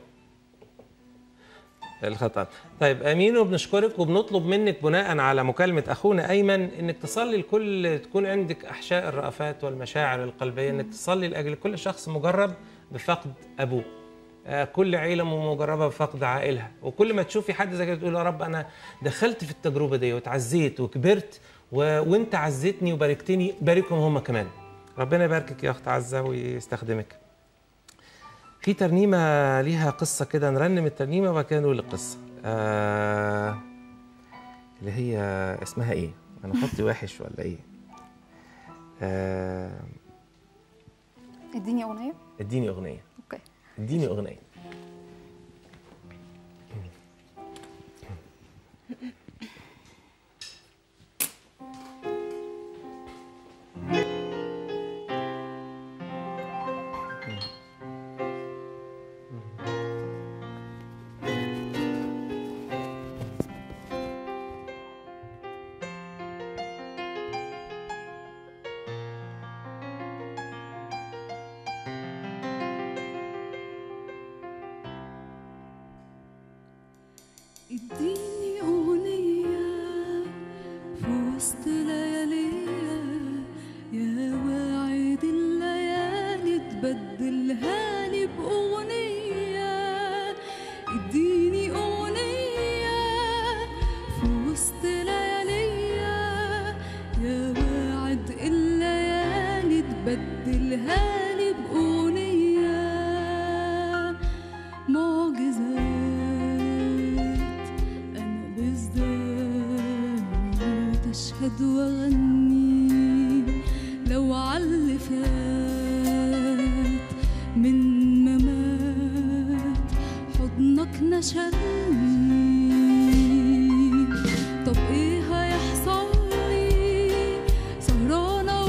الخطأ طيب امين وبنشكرك وبنطلب منك بناء على مكالمه اخونا ايمن انك تصلي لكل تكون عندك احشاء الرأفات والمشاعر القلبيه انك تصلي لاجل كل شخص مجرب بفقد ابوه آه، كل عيله مجربه بفقد عائلها وكل ما تشوفي حد زي كده تقول يا رب انا دخلت في التجربه دي وتعزيت وكبرت و... وانت عزتني وباركتني باركهم هم كمان ربنا يباركك يا اخت عزه ويستخدمك في ترنيمه ليها قصه كده نرنم الترنيمه وبعد كده نقول القصه آه... اللي هي اسمها ايه انا خطي وحش ولا ايه آه... اديني اغنيه اديني اغنيه اوكي اديني اغنيه اديني أغنية في وسط لياليها يا واعد الليالي تبدلها لي بأغنية اديني أغنية في وسط لياليها يا واعد الليالي تبدلها أشهد وأغني لو عاللي فات من ممات حضنك نشلني طب ايه هيحصل لي سهرانة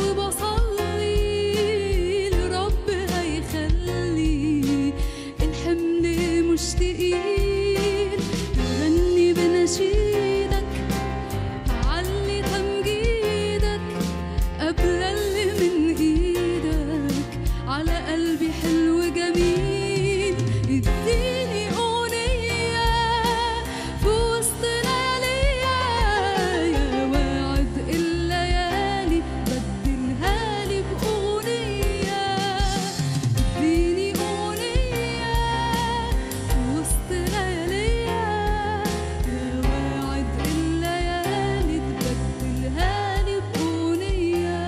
وبصلي لرب هيخلي الحمل مش تقيل هغني بنشيدك هعلي تمجيدك قبل اللي من ايدك على قلبي حلو جميل اديني اغنية في وسط لياليا يا واعد الليالي بدلها لي باغنية اديني اغنية في وسط لياليا يا واعد الليالي تبدلها لي باغنية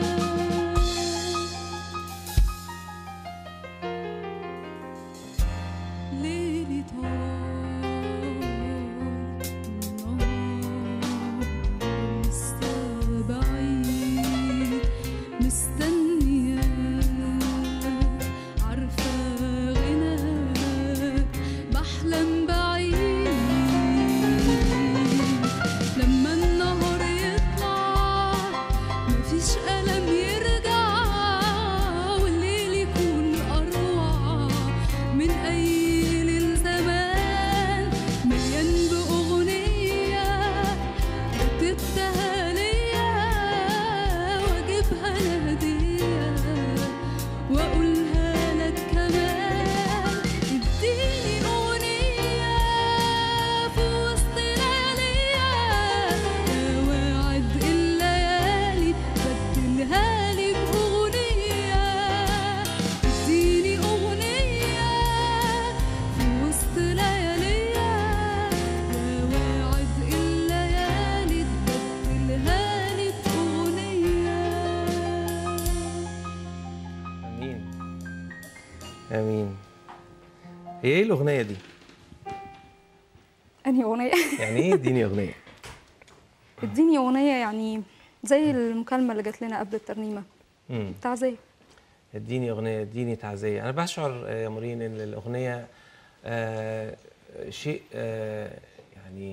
ليلي طال النهار لسه بعيد مستنياك عارفة غناك بحلم بعيد لما النهار يطلع مفيش ألم يرجع والليل يكون أروع من أي ليل زمان مليان بأغنية كتبتها ليا وأجيبها أنا هدية وأقولها لك كمان اديني أغنية في وسط لياليا يا واعد الليالي بدلها لي بأغنية اديني أغنية في وسط لياليا يا واعد الليالي تبدلها لي بأغنية امين امين هي ايه الاغنيه دي انهي اغنيه يعني ايه اديني اغنيه اديني اغنيه يعني زي المكالمه اللي جات لنا قبل الترنيمه امم تعزيه اديني اغنيه اديني تعزيه انا بشعر آه، يا مورين ان الاغنيه آه، شيء آه، يعني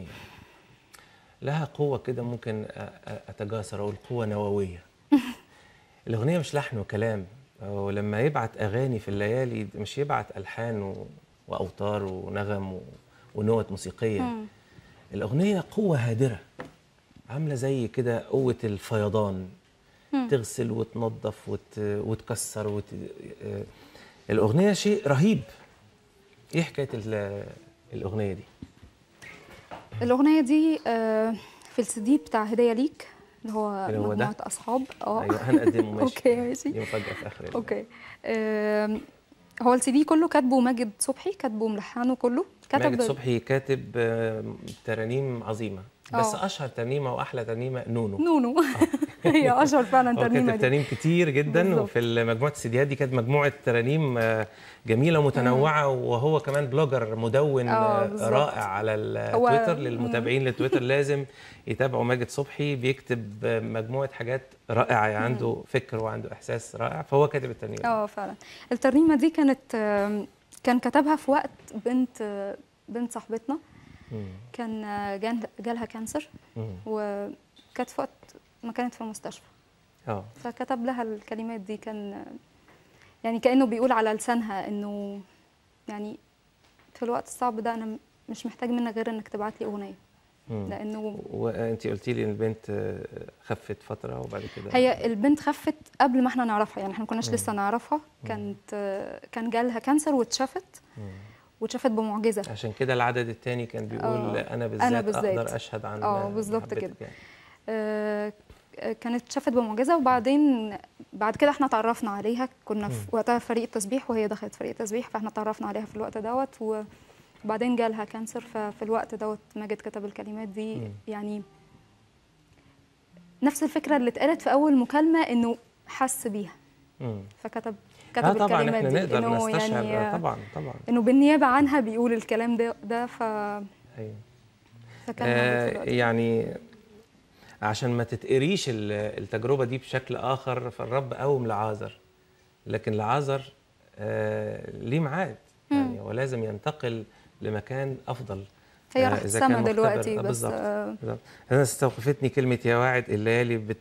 لها قوه كده ممكن أ- أ- اتجاسر اقول قوه نوويه الاغنيه مش لحن وكلام ولما يبعت اغاني في الليالي مش يبعت الحان و- واوتار ونغم و- ونوت موسيقيه مم. الاغنيه قوه هادره عامله زي كده قوه الفيضان مم. تغسل وتنظف وت... وتكسر وت... آه، الاغنيه شيء رهيب ايه حكايه ال... الاغنيه دي الاغنيه دي آه، في السي دي بتاع هديه ليك اللي هو اللي هو ده؟ مجموعه اصحاب اه ايوه هنقدمه ماشي اوكي ماشي دي مفاجاه في اخر ال- اوكي آم، هو السي دي كله كاتبه ماجد صبحي كاتبه ملحنه كله ماجد صبحي كاتب آه، ترانيم عظيمه بس آه. اشهر ترنيمه واحلى ترنيمه نونو نونو هي اشهر فعلا هو ترنيمه كاتب دي ترانيم كتير جدا بالظبط. وفي مجموعه السيديات دي كانت مجموعه ترانيم آه، جميله ومتنوعه وهو كمان بلوجر مدون آه، آه، بالظبط. رائع على هو- التويتر للمتابعين للتويتر لازم يتابعوا ماجد صبحي بيكتب آه، مجموعه حاجات رائعه يعني عنده فكر وعنده احساس رائع فهو كاتب الترنيم اه فعلا الترنيمه دي كانت آم، كان كتبها في وقت بنت آه، بنت صاحبتنا مم. كان آه، جان- جالها كانسر مم. وكانت في وقت ما كانت في المستشفى اه فكتب لها الكلمات دي كان آه، يعني كانه بيقول على لسانها انه يعني في الوقت الصعب ده انا م- مش محتاج منك غير انك تبعت لي اغنيه مم. لانه وانت قلتي لي ان البنت آه، خفت فتره وبعد كده هي البنت خفت قبل ما احنا نعرفها يعني احنا ما كناش لسه نعرفها كانت آه، كان جالها كانسر واتشافت مم. واتشافت بمعجزه عشان كده العدد الثاني كان بيقول آه، انا بالذات, أنا بالذات. اقدر اشهد عن آه، بالظبط محبتك كده. يعني. آه، كانت اتشافت بمعجزه وبعدين بعد كده احنا تعرفنا عليها كنا في وقتها في فريق تسبيح وهي دخلت فريق تسبيح فاحنا تعرفنا عليها في الوقت دوت وبعدين جالها كانسر ففي الوقت دوت ماجد كتب الكلمات دي مم. يعني نفس الفكره اللي اتقالت في اول مكالمه انه حس بيها مم. فكتب كتب اه طبعا الكلمات احنا دي نقدر إنه نستشعر يعني آه، طبعا طبعا انه بالنيابه عنها بيقول الكلام ده ده ف ايوه فكان موجود في آه الوقت. يعني عشان ما تتقريش ال- التجربه دي بشكل اخر فالرب قوم لعازر لكن لعازر آه ليه ميعاد يعني ولازم ينتقل لمكان افضل هي آه، راحت إذا كان السما مختبر. دلوقتي آه، بس بالظبط. آه، بالظبط. انا استوقفتني كلمه يا واعد الليالي بت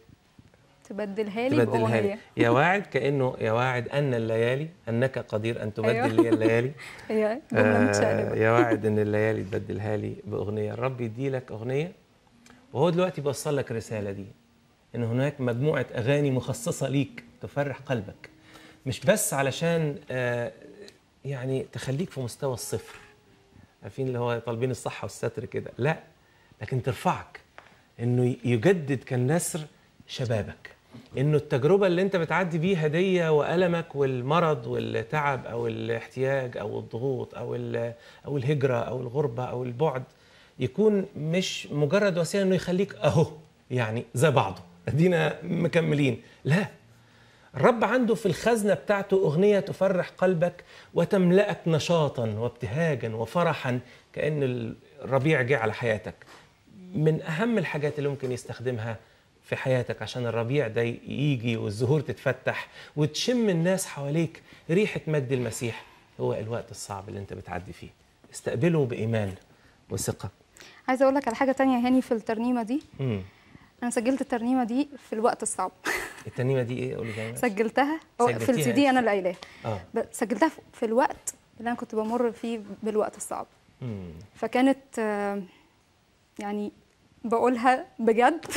تبدلها لي تبدلها لي باغنيه يا واعد كانه يا واعد ان الليالي انك قدير ان تبدل أيوة. لي الليالي هي جمله آه متشقلبه يا واعد ان الليالي تبدلها لي باغنيه الرب يدي لك اغنيه وهو دلوقتي بيوصل لك الرساله دي ان هناك مجموعه اغاني مخصصه ليك تفرح قلبك مش بس علشان آه يعني تخليك في مستوى الصفر عارفين اللي هو طالبين الصحه والستر كده لا لكن ترفعك انه يجدد كالنسر شبابك انه التجربه اللي انت بتعدي بيها دي والمك والمرض والتعب او الاحتياج او الضغوط او ال- او الهجره او الغربه او البعد يكون مش مجرد وسيله انه يخليك اهو يعني زي بعضه ادينا مكملين لا الرب عنده في الخزنة بتاعته أغنية تفرح قلبك وتملأك نشاطا وابتهاجا وفرحا كأن الربيع جه على حياتك من أهم الحاجات اللي ممكن يستخدمها في حياتك عشان الربيع ده يجي والزهور تتفتح وتشم الناس حواليك ريحة مجد المسيح هو الوقت الصعب اللي انت بتعدي فيه استقبله بإيمان وثقة عايزه اقول لك على حاجه تانية هاني في الترنيمه دي مم. انا سجلت الترنيمه دي في الوقت الصعب الترنيمة دي ايه قولي تاني سجلتها أو في سجلتيها السي دي انا اللي قايلاها اه ب- سجلتها في- في الوقت اللي انا كنت بمر فيه بالوقت الصعب مم. فكانت آه، يعني بقولها بجد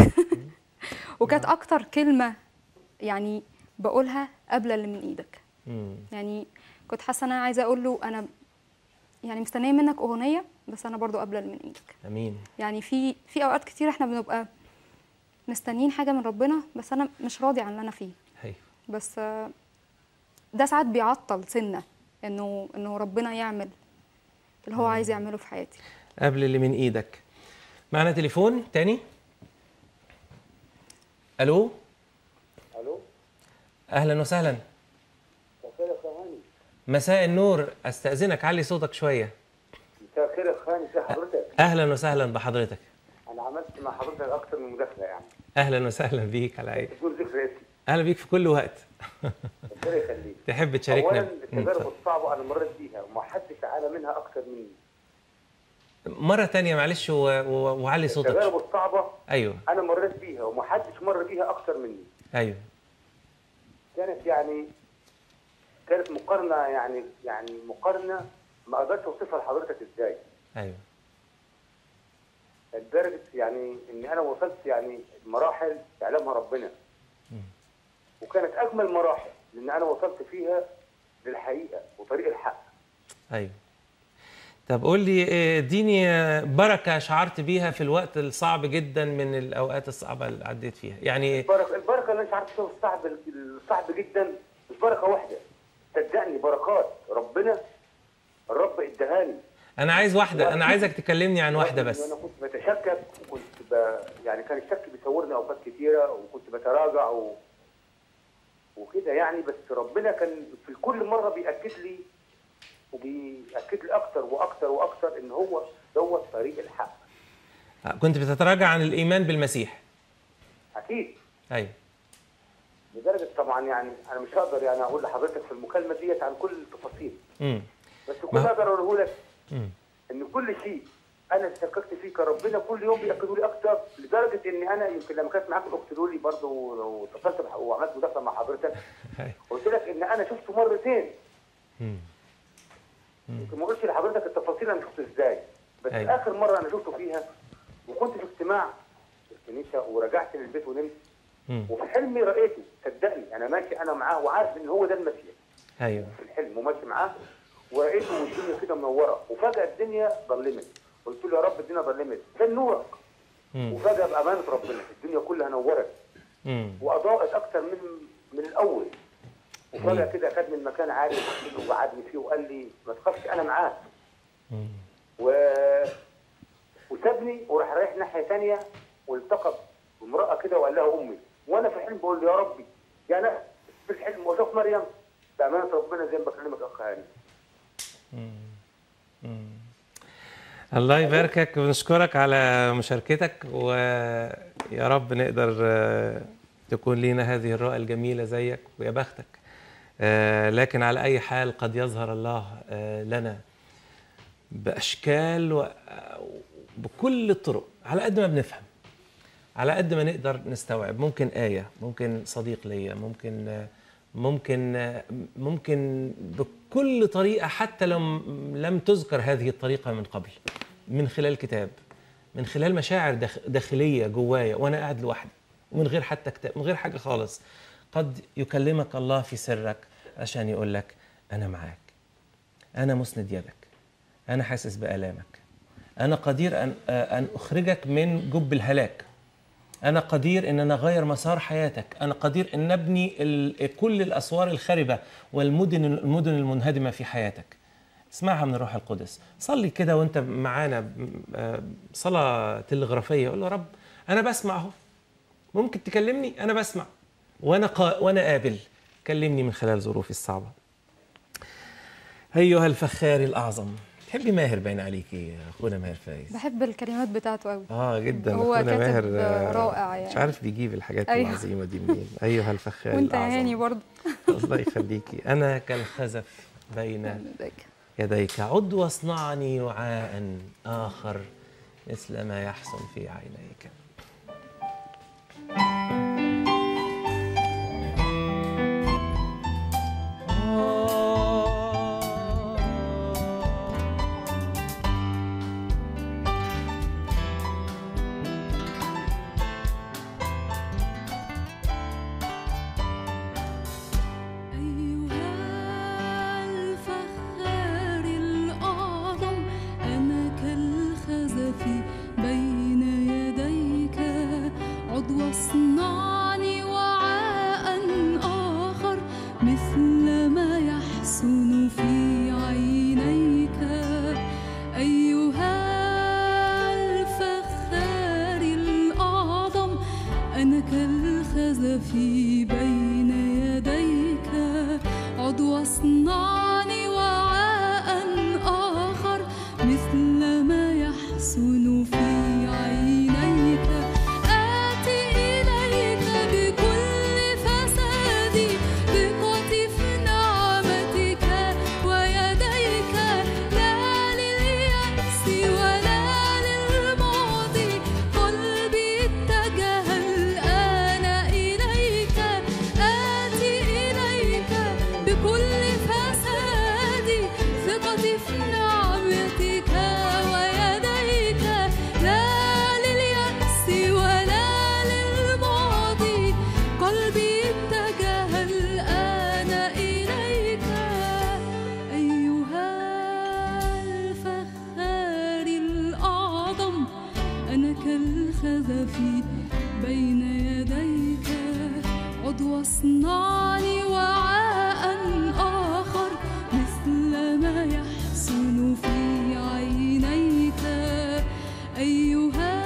وكانت اكتر كلمه يعني بقولها قبل اللي من ايدك مم. يعني كنت حاسه ان انا عايزه اقول له انا يعني مستنيه منك اغنيه بس انا برضو قبل اللي من ايدك امين يعني في في اوقات كتير احنا بنبقى مستنيين حاجه من ربنا بس انا مش راضي عن اللي انا فيه هي بس آه، ده ساعات بيعطل سنه انه انه ربنا يعمل اللي هو عايز يعمله في حياتي قبل اللي من ايدك معنا تليفون تاني الو الو اهلا وسهلا مساء الخير يا خاني مساء النور استاذنك علي صوتك شويه مساء الخير يا خاني ازي حضرتك اهلا وسهلا بحضرتك انا عملت مع حضرتك اكتر من مداخله يعني اهلا وسهلا بيك على عيني بدون ذكر اسمي اهلا بيك في كل وقت ربنا يخليك تحب اولا تشاركنا مم، التجارب اتفضل. الصعبه انا مريت بيها وما حدش عانى منها اكتر مني مره تانية معلش و... و... وعلي صوتك التجارب الصعبه ايوه انا مريت بيها وما حدش مر بيها اكتر مني ايوه كانت يعني كانت مقارنه يعني يعني مقارنه ما اقدرش اوصفها لحضرتك ازاي ايوه لدرجه يعني ان انا وصلت يعني مراحل يعلمها ربنا وكانت اجمل مراحل لان انا وصلت فيها للحقيقه وطريق الحق ايوه طب قول لي إيه، اديني آه، بركه شعرت بيها في الوقت الصعب جدا من الاوقات الصعبه اللي عديت فيها يعني البركه البركه اللي انا شعرت فيها الصعب الصعب جدا مش بركه واحده صدقني بركات ربنا الرب اداهاني انا عايز واحده انا عايزك تكلمني عن واحده بس انا كنت بتشكك وكنت ب... يعني كان الشك بيصورني اوقات كتيره وكنت بتراجع و... وكده يعني بس ربنا كان في كل مره بياكد لي وبياكد لي اكتر واكتر واكتر ان هو دوت طريق الحق كنت بتتراجع عن الايمان بالمسيح اكيد ايوه لدرجه طبعا يعني انا مش هقدر يعني اقول لحضرتك في المكالمه ديت عن كل التفاصيل امم بس كل ما هو- اقدر اقوله لك امم ان كل شيء انا شككت فيه كان ربنا كل يوم بياكدوا لي اكتر لدرجه ان انا يمكن لما كانت معاك الاخت لولي برضه واتصلت مع- وعملت مداخله مع حضرتك أيوة. قلت لك ان انا شفته مرتين مم. يمكن ما قلتش لحضرتك التفاصيل انا شفته ازاي بس أيوة. اخر مره انا شفته فيها وكنت في اجتماع في الكنيسه ورجعت للبيت ونمت مم. وفي حلمي رايته صدقني انا ماشي انا معاه وعارف ان هو ده المسيح ايوه في الحلم وماشي معاه ورأيته والدنيا كده منوره وفجاه الدنيا ظلمت قلت له يا رب الدنيا ظلمت فين نورك مم. وفجاه بامانه ربنا الدنيا كلها نورت مم. واضاءت اكتر من من الاول وفجاه جميل. كده خدني المكان عالي وقعدني فيه وقال لي ما تخافش انا معاك مم. و... وسابني وراح رايح ناحيه ثانيه والتقى بامراه كده وقال لها امي وانا في الحلم بقول له يا ربي يا انا في الحلم واشوف مريم بامانه ربنا زي ما بكلمك اخ هاني مم. الله يباركك ونشكرك على مشاركتك ويا رب نقدر آه، تكون لينا هذه الرؤى الجميلة زيك ويا بختك آه، لكن على أي حال قد يظهر الله آه، لنا بأشكال وبكل الطرق على قد ما بنفهم على قد ما نقدر نستوعب ممكن آية ممكن صديق ليا ممكن ممكن ممكن بكل طريقة حتى لو م- لم تذكر هذه الطريقة من قبل من خلال كتاب من خلال مشاعر داخ- داخلية جوايا وأنا قاعد لوحدي ومن غير حتى كتاب من غير حاجة خالص قد يكلمك الله في سرك عشان يقول لك أنا معاك أنا مسند يدك أنا حاسس بآلامك أنا قدير أن أن أخرجك من جب الهلاك أنا قدير إن أنا أغير مسار حياتك أنا قدير أن أبني ال- كل الأسوار الخربة والمدن المدن المنهدمة في حياتك اسمعها من الروح القدس صلي كده وانت معانا م- آه، صلاة تلغرافية قول له يا رب أنا بسمع أهو ممكن تكلمني أنا بسمع وأنا قا... وأنا قابل كلمني من خلال ظروفي الصعبة أيها الفخار الأعظم تحبي ماهر باين عليكي أخونا ماهر فايز بحب الكلمات بتاعته قوي اه جدا هو اخونا كاتب ماهر آه، رائع يعني. مش عارف بيجيب الحاجات أيوه. العظيمه دي منين ايها الفخار وانت يا الأعظم. هاني برضه الله يخليكي انا كالخزف بين يديك عد واصنعني وعاء اخر مثل ما يحسن في عينيك أيها الفخار الأعظم أنا كالخزف بين يديك عد واصنعني وعاء آخر مثل ما يحسن في عينيك أيها الفخار الأعظم أنا كالخزف بين يديك عد واصنعني وعاء آخر مثل ما يحسن في عينيك آتي إليك بكل فسادي ثقتي في نعمتك ويديك لا لليأس ولا للماضي قلبي اتجه الآن إليك آتي إليك بكل فسادي ثقتي في نعمتك ويديك لا لليأس ولا للماضي قلبي اتجه الآن إليك أيها الفخار الأعظم أنا كالخزف بين يديك عد واصنعني وعاء آخر مثل ما يحسن في عينيك أيها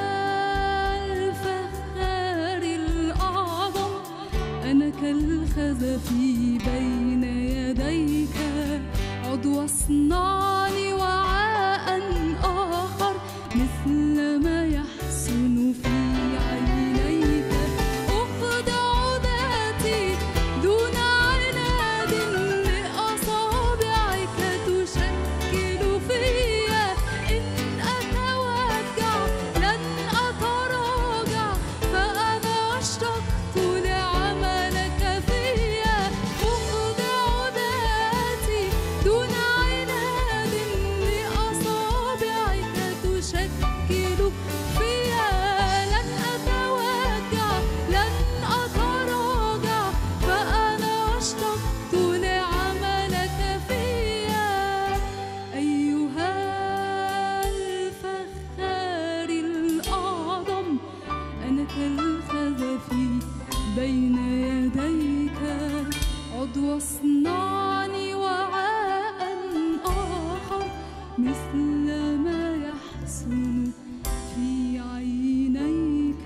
الفخار الأعظم أنا كالخزف بين يديك عد واصنعني وعاء آخر مثل ما يحسن في عينيك أخضع ذاتي دون عناد لأصابعك تشكل فيا إن أتوجع لن أتراجع فأنا اشتقت لعملك فيا أخضع ذاتي دون عناد لأصابعك تشكل فيا لن أتوجع لن أتراجع فأنا اشتقت لعملك فيا أيها الفخار الأعظم أنا كالخزف بين يديك عد واصنعني وعاء آخر مثل ما يحسن في عينيك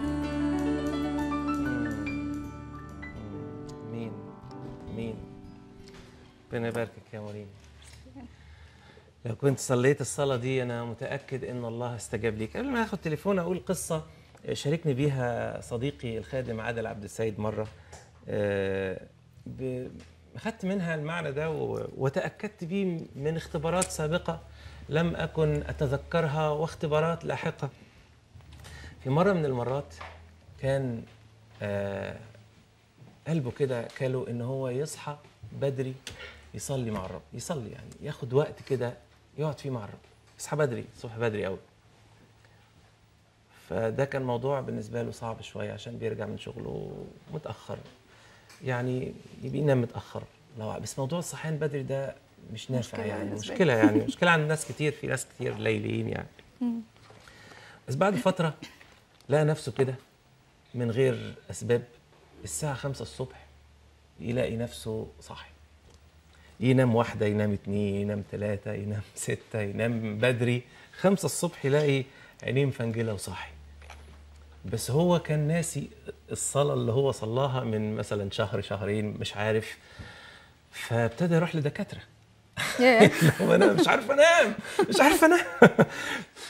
مين مين ربنا يباركك يا مريم لو كنت صليت الصلاة دي أنا متأكد إن الله استجاب ليك قبل ما آخد تليفون أقول قصة شاركني بيها صديقي الخادم عادل عبد السيد مرة آه، ب- أخدت منها المعنى ده و- وتأكدت بيه من اختبارات سابقة لم أكن أتذكرها واختبارات لاحقة في مرة من المرات كان آه، قلبه كده كاله ان هو يصحى بدري يصلي مع الرب يصلي يعني ياخد وقت كده يقعد فيه مع الرب يصحى بدري الصبح بدري قوي فده كان موضوع بالنسبه له صعب شويه عشان بيرجع من شغله متاخر يعني يبقى ينام متاخر لو بس موضوع الصحيان بدري ده مش نافع مشكلة يعني بالنسبة لي. مشكله يعني مشكله عند ناس كتير في ناس كتير ليليين يعني بس بعد فتره لقى نفسه كده من غير اسباب الساعه خمسة الصبح يلاقي نفسه صاحي ينام واحدة ينام اتنين ينام تلاتة ينام ستة ينام بدري خمسة الصبح يلاقي عينيه مفنجلة وصاحي بس هو كان ناسي الصلاة اللي هو صلاها من مثلا شهر شهرين مش عارف فابتدى يروح لدكاترة ياه. هو انا مش عارف انام مش عارف انام ف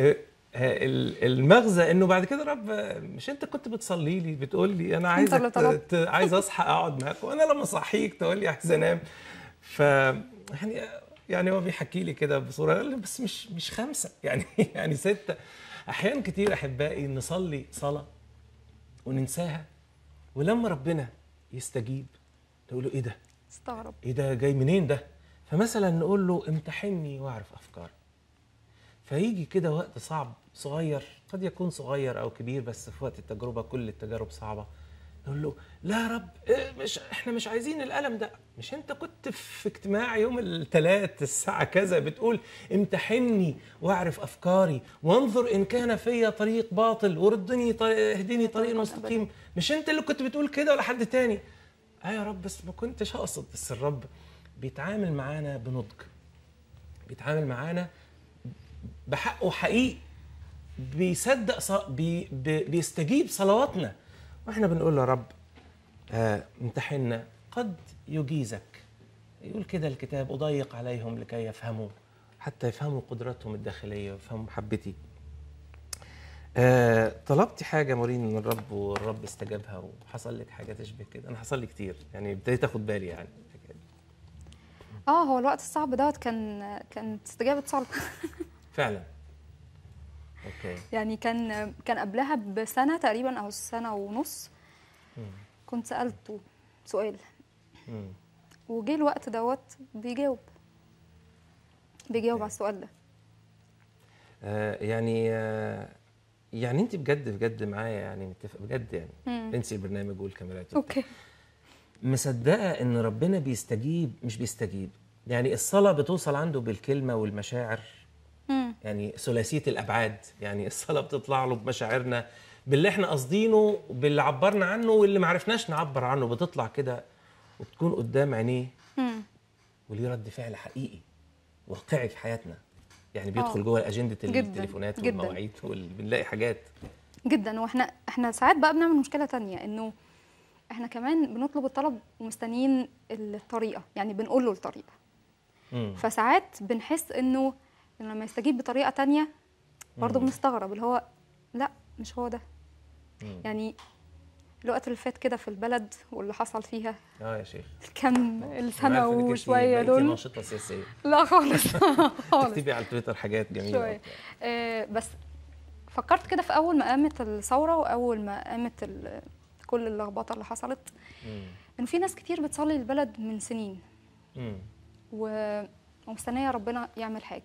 ال- المغزى انه بعد كده رب مش انت كنت بتصلي لي بتقول لي انا عايزك اللي طلبت. ت- عايز اصحى اقعد معاك وانا لما اصحيك تقول لي عايز انام ف يعني يعني هو بيحكي لي كده بصوره قال لي بس مش مش خمسه يعني يعني سته احيان كتير احبائي نصلي صلاه وننساها ولما ربنا يستجيب تقول له ايه ده؟ استغرب ايه ده جاي منين ده؟ فمثلا نقول له امتحني واعرف افكاري. فيجي كده وقت صعب صغير قد يكون صغير او كبير بس في وقت التجربه كل التجارب صعبه نقول له لا يا رب إيه مش احنا مش عايزين الالم ده مش انت كنت في اجتماع يوم الثلاث الساعه كذا بتقول امتحني واعرف افكاري وانظر ان كان فيا طريق باطل وردني طريق اهدني طريق مستقيم مش انت اللي كنت بتقول كده ولا حد تاني اه يا رب بس ما كنتش اقصد بس الرب بيتعامل معانا بنضج بيتعامل معانا بحقه حقيقي بيصدق ص... بي... بي... بيستجيب صلواتنا واحنا بنقول له يا رب آه امتحنا قد يجيزك يقول كده الكتاب اضيق عليهم لكي يفهموا حتى يفهموا قدرتهم الداخليه ويفهموا محبتي آه طلبتي حاجه مورين من الرب والرب استجابها وحصل لك حاجه تشبه كده انا حصل لي كتير يعني ابتديت اخد بالي يعني الحكاية دي. اه هو الوقت الصعب دوت كان كانت استجابه صلب فعلا اوكي يعني كان كان قبلها بسنه تقريبا او سنه ونص كنت سالته سؤال مم. وجه الوقت دوت بيجاوب بيجاوب على السؤال ده آه يعني آه يعني انت بجد بجد معايا يعني متفق بجد يعني مم. انسي البرنامج والكاميرات وبتاع. اوكي مصدقه ان ربنا بيستجيب مش بيستجيب يعني الصلاه بتوصل عنده بالكلمه والمشاعر مم. يعني ثلاثيه الابعاد يعني الصلاه بتطلع له بمشاعرنا باللي احنا قاصدينه باللي عبرنا عنه واللي ما عرفناش نعبر عنه بتطلع كده وبتكون قدام عينيه مم. وليه رد فعل حقيقي واقعي في حياتنا يعني بيدخل آه. جوه اجنده جداً، التليفونات جداً. والمواعيد وال- بنلاقي حاجات جدا واحنا احنا ساعات بقى بنعمل مشكله تانية انه احنا كمان بنطلب الطلب ومستنيين الطريقه يعني بنقول له الطريقه مم. فساعات بنحس انه إنه لما يستجيب بطريقه تانية برضه مم. بنستغرب اللي هو لا مش هو ده مم. يعني الوقت اللي فات كده في البلد واللي حصل فيها اه يا شيخ كم أنا السنه عارف إنك أنتي وشويه بقيتي دول ناشطه سياسيه لا خالص خالص تكتبي على تويتر حاجات جميله شوية. آه، بس فكرت كده في اول ما قامت الثوره واول ما قامت ال- كل اللخبطه اللي حصلت مم. ان في ناس كتير بتصلي البلد من سنين مم. و- ومستنيه ربنا يعمل حاجه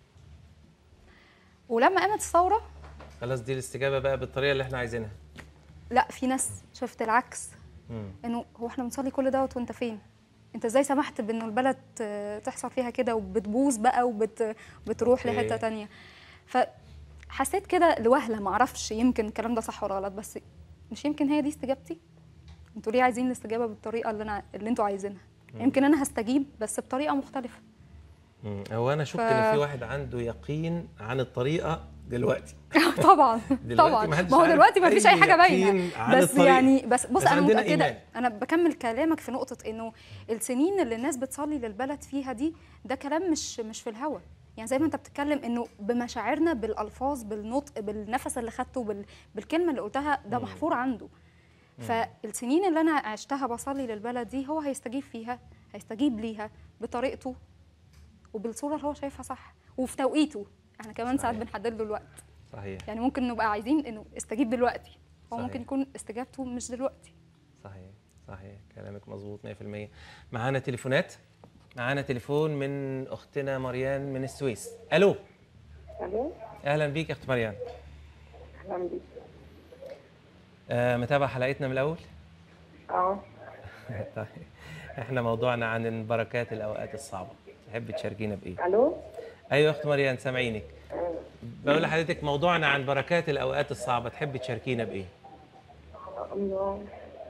ولما قامت الثوره خلاص دي الاستجابه بقى بالطريقه اللي احنا عايزينها لا في ناس شفت العكس مم. انه هو احنا بنصلي كل دوت وانت فين انت ازاي سمحت بانه البلد آه، تحصل فيها كده وبتبوظ بقى وبتروح أوكي. لحته تانية فحسيت كده لوهله ما اعرفش يمكن الكلام ده صح ولا غلط بس مش يمكن هي دي استجابتي انتوا ليه عايزين الاستجابه بالطريقه اللي انا اللي انتوا عايزينها يمكن انا هستجيب بس بطريقه مختلفه مم. هو انا شك ف- ان في واحد عنده يقين عن الطريقه دلوقتي طبعا دلوقتي طبعا محدش ما هو عارف دلوقتي ما فيش اي أي حاجه باينه يقين عن بس الطريق. يعني بس بص بس انا عندنا متاكده إيمان. انا بكمل كلامك في نقطه انه السنين اللي الناس بتصلي للبلد فيها دي ده كلام مش مش في الهوا يعني زي ما انت بتتكلم انه بمشاعرنا بالالفاظ بالنطق بالنفس اللي خدته بال... بالكلمه اللي قلتها ده محفور عنده فالسنين اللي انا عشتها بصلي للبلد دي هو هيستجيب فيها هيستجيب ليها بطريقته وبالصوره اللي هو شايفها صح وفي توقيته احنا كمان ساعات صحيح. بنحدد له الوقت صحيح يعني ممكن نبقى عايزين انه استجيب دلوقتي هو صحيح. ممكن يكون استجابته مش دلوقتي صحيح صحيح كلامك مظبوط 100% معانا تليفونات معانا تليفون من اختنا مريان من السويس الو الو اهلا بيك يا اخت مريان اهلا بيك آه متابعه حلقتنا من الاول اه طيب احنا موضوعنا عن بركات الاوقات الصعبه تحب تشاركينا بايه الو ايوه يا اخت مريان سامعينك بقول لحضرتك موضوعنا عن بركات الاوقات الصعبه تحب تشاركينا بايه الله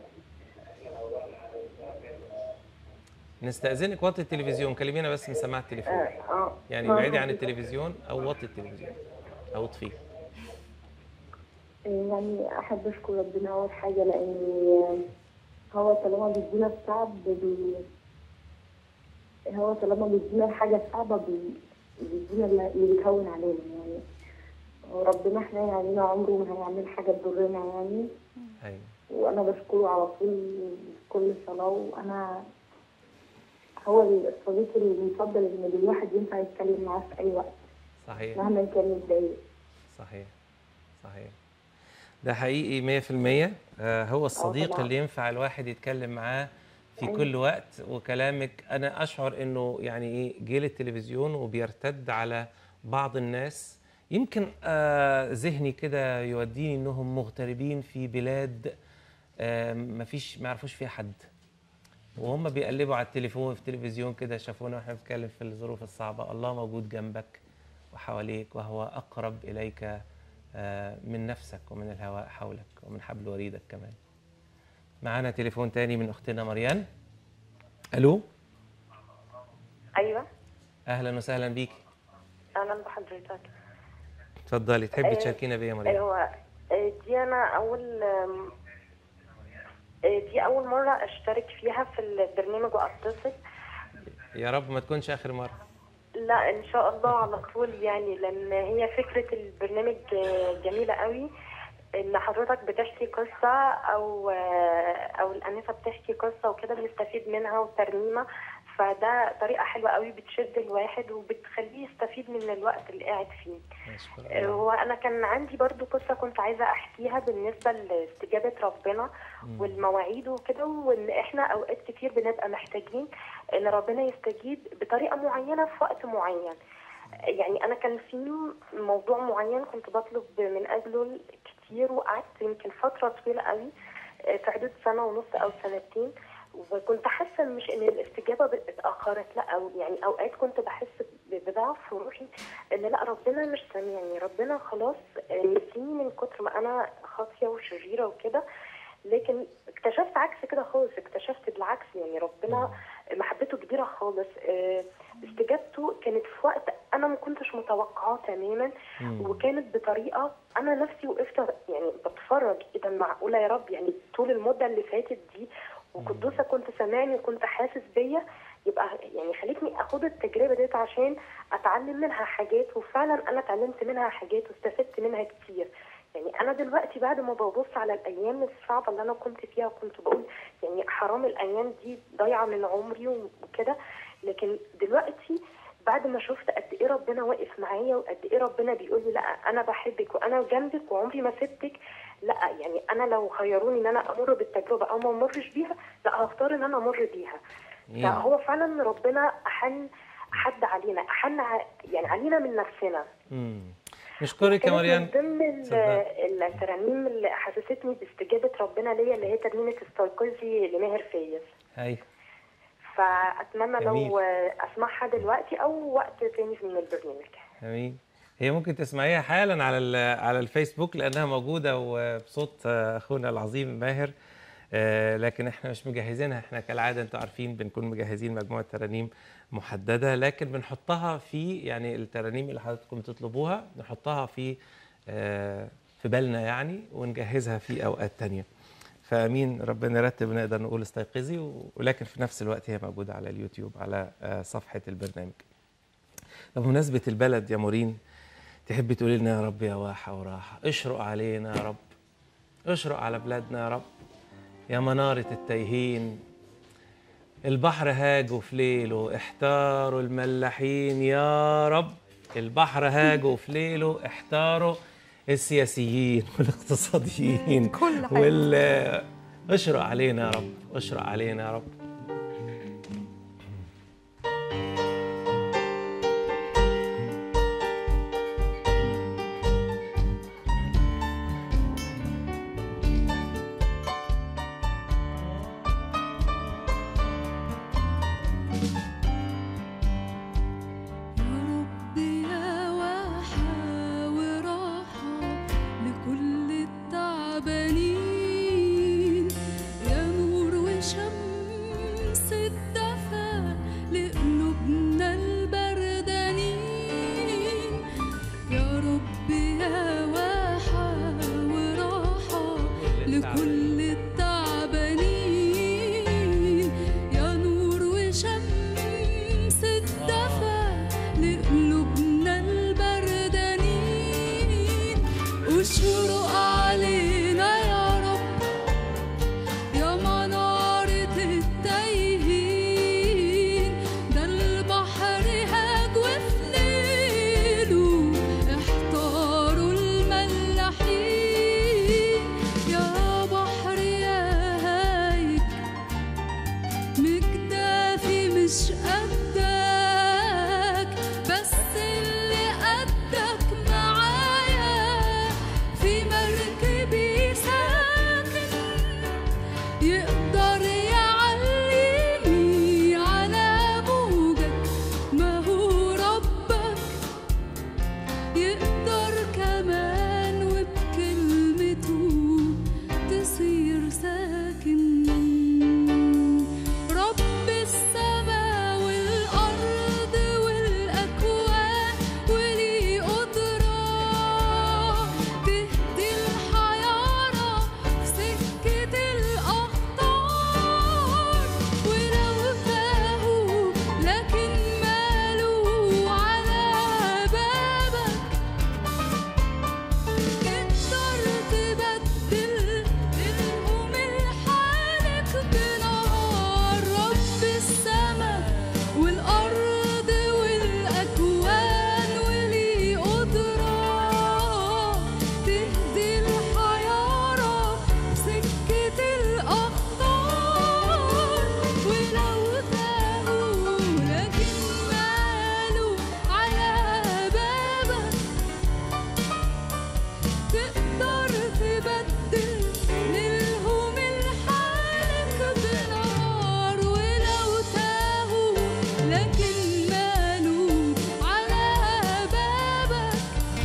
نستأذنك وطي التلفزيون كلمينا بس من سماعة التليفون اه يعني ابعدي عن التلفزيون او وطي التلفزيون او اطفيه يعني احب اشكر ربنا اول حاجه لان هو طالما بيدينا الصعب بي... هو طالما بيدينا الحاجه الصعبه بي... بيدينا اللي اللي بيتهون علينا يعني وربنا حنين علينا عمره ما هيعمل حاجه تضرنا يعني ايوه وانا بشكره على طول في كل صلاه وانا هو الصديق المفضل اللي الواحد ينفع يتكلم معاه في اي وقت صحيح مهما كان متضايق صحيح صحيح ده حقيقي 100% آه، هو الصديق طبعاً. اللي ينفع الواحد يتكلم معاه في أيوة. كل وقت وكلامك انا اشعر انه يعني ايه جيل التلفزيون وبيرتد على بعض الناس يمكن آه ذهني كده يوديني انهم مغتربين في بلاد آه مفيش ما يعرفوش فيها حد وهم بيقلبوا على التليفون في التلفزيون كده شافونا واحنا بنتكلم في الظروف الصعبه الله موجود جنبك وحواليك وهو اقرب اليك آه، من نفسك ومن الهواء حولك ومن حبل وريدك كمان معانا تليفون تاني من اختنا مريان الو ايوه اهلا وسهلا بيكي اهلا بحضرتك اتفضلي تحبي أيوة. تشاركينا بايه يا مريم هو آه، دي انا اول آم، آه، دي اول مره اشترك فيها في البرنامج واتصل يا رب ما تكونش اخر مره لا ان شاء الله على طول يعني لان هي فكره البرنامج آه، جميله قوي ان حضرتك بتحكي قصه او آه، او الانسه بتحكي قصه وكده بنستفيد منها وترنيمه فده طريقه حلوه قوي بتشد الواحد وبتخليه يستفيد من الوقت اللي قاعد فيه نشكر الله. هو انا كان عندي برضو قصه كنت عايزه احكيها بالنسبه لاستجابه ربنا والمواعيد وكده وان احنا اوقات كتير بنبقى محتاجين ان ربنا يستجيب بطريقه معينه في وقت معين يعني انا كان في موضوع معين كنت بطلب من اجله كتير وقعدت يمكن فتره طويله قوي في حدود سنه ونص او سنتين وكنت حاسه مش ان الاستجابه اتاخرت لا او يعني اوقات كنت بحس بضعف في روحي ان لا ربنا مش سامعني ربنا خلاص نسيني من كتر ما انا خاطيه وشريره وكده لكن اكتشفت عكس كده خالص اكتشفت بالعكس يعني ربنا محبته كبيره خالص اه، استجابته كانت في وقت انا ما كنتش متوقعاه تماما وكانت بطريقه انا نفسي وقفت يعني بتفرج ايه ده معقوله يا رب يعني طول المده اللي فاتت دي وقدوسه كنت سامعني وكنت حاسس بيا يبقى يعني خلتني اخد التجربه ديت عشان اتعلم منها حاجات وفعلا انا اتعلمت منها حاجات واستفدت منها كتير يعني انا دلوقتي بعد ما ببص على الايام الصعبه اللي انا كنت فيها كنت بقول يعني حرام الايام دي ضايعه من عمري وكده لكن دلوقتي بعد ما شفت قد ايه ربنا واقف معايا وقد ايه ربنا بيقول لي لا انا بحبك وانا جنبك وعمري ما سبتك لا يعني انا لو خيروني ان انا امر بالتجربه او ما امرش بيها لا هختار ان انا امر بيها مم. فهو فعلا ربنا احن حد علينا احن ع- يعني علينا من نفسنا مم. نشكرك يا كانت مريم من ضمن ال- اتفضلي. الترانيم اللي حسستني باستجابه ربنا ليا اللي هي ترنيمه استيقظي لماهر فايز هاي فاتمنى لو جميل. اسمعها دلوقتي او وقت تاني من البرنامج امين هي ممكن تسمعيها حالا على ال- على الفيسبوك لانها موجوده وبصوت آه، اخونا العظيم ماهر آه، لكن احنا مش مجهزينها احنا كالعاده انتوا عارفين بنكون مجهزين مجموعه ترانيم محدده لكن بنحطها في يعني الترانيم اللي حضراتكم بتطلبوها نحطها في آه، في بالنا يعني ونجهزها في اوقات تانية فامين ربنا يرتب نقدر نقول استيقظي و- ولكن في نفس الوقت هي موجوده على اليوتيوب على آه، صفحه البرنامج طب بمناسبه البلد يا مورين تحبي تقولي لنا يا رب يا واحة وراحة اشرق علينا يا رب اشرق على بلادنا يا رب يا منارة التايهين البحر هاجوا في ليله احتاروا الملاحين يا رب البحر هاجوا في ليله احتاروا السياسيين والاقتصاديين كل حاجة. وال اشرق علينا يا رب اشرق علينا يا رب يا رب يا واحة وراحة لكل التعبانين يا نور وشمس الدفا لقلوبنا البردانين يا رب يا واحة وراحة لكل التعبانين يا نور وشمس الدفا لقلوبنا البردانين اشرق علينا يا رب يا منارة التايهين ده البحر هاج وفي ليله احتاروا الملاحين يا بحر يا هايج مجدافي مش قدك بس اللي قدك معايا في مركبي ساكن يقدر يعليني على موجك ما هو ربك يقدر كمان وبكلمته تصير ساكن رب السماء والأرض والأكوان ولي قدرة تهدي الحيارى في سكة الأخطار ولو تاهوا لكن مالوا على بابك تقدر تبدل لهم الحالك بنهار رب السماء والأرض والأكوان ولي قدرة تهدي الحيارى سكة الأخطار ولو تاهوا لكن مالوا على بابك تقدر تبدل للهم الحالك بنهار ولو تاهوا لكن مالوا على بابك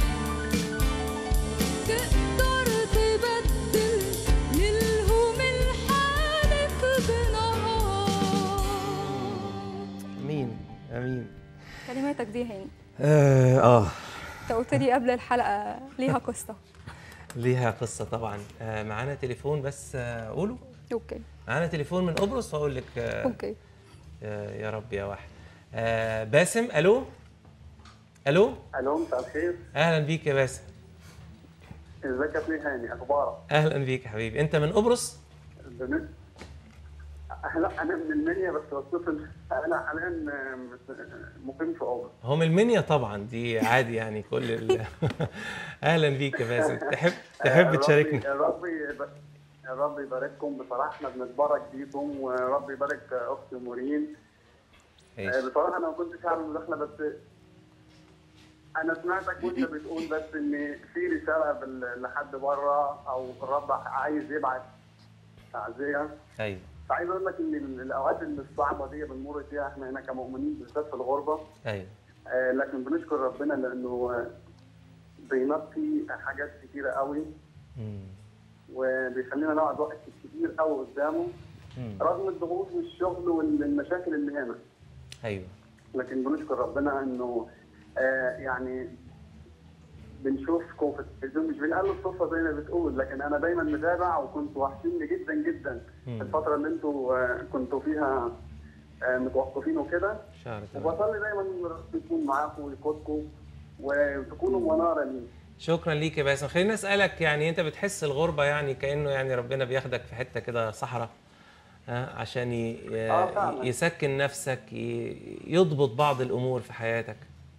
تقدر تبدل للهم الحالك بنهار امين امين كلماتك دي هاني اه, آه. انت قلت لي قبل الحلقه ليها قصه ليها قصه طبعا آه معانا تليفون بس آه قولوا اوكي معانا تليفون من قبرص واقول لك آه اوكي آه يا رب يا واحد آه باسم الو الو الو مساء الخير اهلا بيك يا باسم ازيك يا ابني هاني اخبارك؟ اهلا بيك يا حبيبي انت من قبرص بن- لا انا من المنيا بس بتصل انا حاليا مقيم في قبرص هم المنيا طبعا دي عادي يعني كل ال... اهلا بيك يا باسم تحب تحب ربي- تشاركني ربي يب- ربي يبارككم بصراحه احنا بنتبارك بيكم وربي يبارك اختي مورين ماشي. بصراحه انا ما كنتش هعمل مداخله بس انا سمعتك وانت بتقول بس ان في رساله بال- لحد بره او الرب عايز يبعت تعزيه ايوه فعايز اقول لك ان ال- الاوقات اللي الصعبه دي بنمر فيها احنا هنا كمؤمنين بالذات في الغربه ايوه آه، لكن بنشكر ربنا لانه آه، بينقي حاجات كتيره قوي مم. وبيخلينا نقعد وقت كتير قوي قدامه مم. رغم الضغوط والشغل والمشاكل اللي هنا ايوه لكن بنشكر ربنا انه آه يعني بنشوفكم في التلفزيون مش بنقلب الصدفه زي ما بتقول لكن انا دايما متابع وكنت وحشيني جدا جدا في الفتره اللي انتوا آه كنتوا فيها آه متوقفين وكده شهر وبصلي دايما ان ربنا يكون معاكم ويقودكم وتكونوا مناره لي شكرا ليك يا باسم خليني اسالك يعني انت بتحس الغربه يعني كانه يعني ربنا بياخدك في حته كده صحراء ها عشان ي- آه، فعلا. يسكن نفسك ي- يضبط بعض الامور في حياتك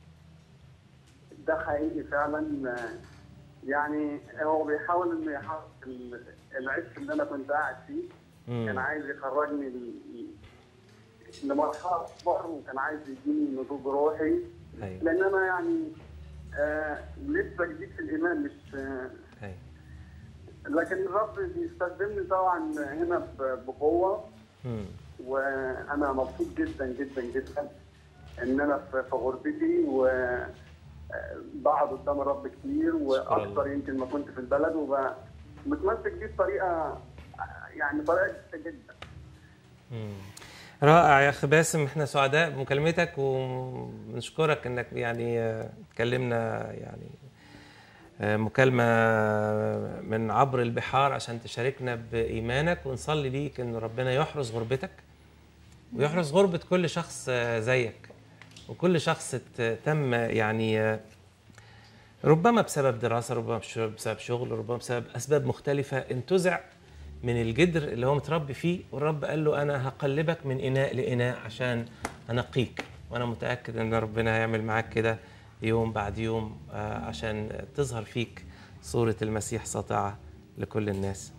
ده حقيقي فعلا آه، يعني هو بيحاول انه يحقق ال- العش اللي انا كنت قاعد فيه مم. كان عايز يخرجني ل- لمرحله اكبر وكان عايز يديني نضوج روحي ايوه لان انا يعني آه لسه جديد في الايمان مش آه ايوه لكن الرب بيستخدمني طبعا هنا ب- بقوه مم. وانا مبسوط جدا جدا جدا ان انا في في غربتي و آه، بقعد قدام الرب كتير واكتر الله. يمكن ما كنت في البلد ومتمسك بيه بطريقه آه، يعني طريقه جديده جدا مم. رائع يا اخي باسم احنا سعداء بمكالمتك ونشكرك انك يعني آه، اتكلمنا يعني آه، مكالمة من عبر البحار عشان تشاركنا بإيمانك ونصلي ليك إن ربنا يحرس غربتك ويحرس غربة كل شخص آه، زيك وكل شخص ت- تم يعني آه، ربما بسبب دراسة ربما بش- بسبب شغل ربما بسبب أسباب مختلفة انتزع من الجدر اللي هو متربي فيه والرب قال له أنا هقلبك من إناء لإناء عشان أنقيك وأنا متأكد إن ربنا هيعمل معاك كده يوم بعد يوم آه، عشان تظهر فيك صورة المسيح ساطعة لكل الناس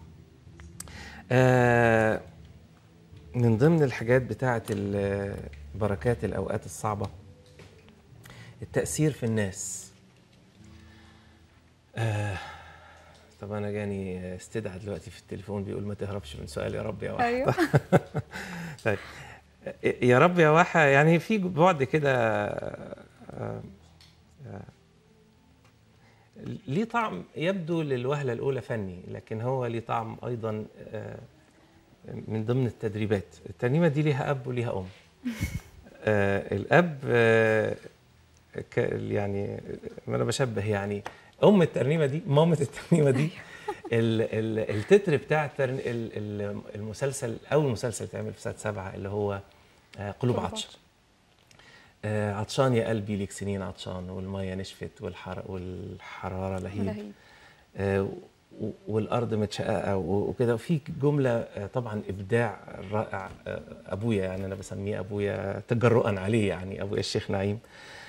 آه، من ضمن الحاجات بتاعة ال- بركات الأوقات الصعبة التأثير في الناس آه طب أنا جاني استدعى دلوقتي في التليفون بيقول ما تهربش من سؤال يا رب يا واحد ايوه طيب يا رب يا واحة يعني في بعد كده آه، آه، ليه طعم يبدو للوهلة الأولى فني لكن هو ليه طعم أيضا آه، من ضمن التدريبات الترنيمة دي ليها أب وليها أم آه، الأب آه، ك- يعني ما أنا بشبه يعني أم الترنيمة دي مامة الترنيمة دي ال- ال- التتر بتاع الترن- ال- ال- المسلسل أول مسلسل اتعمل في سنة سبعة اللي هو آه، قلوب قلوب عطشة آه، عطشان يا قلبي ليك سنين عطشان والمية نشفت والحر والحرارة لهيب لهيب. آه، و- والارض متشققه و- وكده وفي جمله آه، طبعا ابداع رائع آه، ابويا يعني انا بسميه ابويا تجرؤا عليه يعني ابويا الشيخ نعيم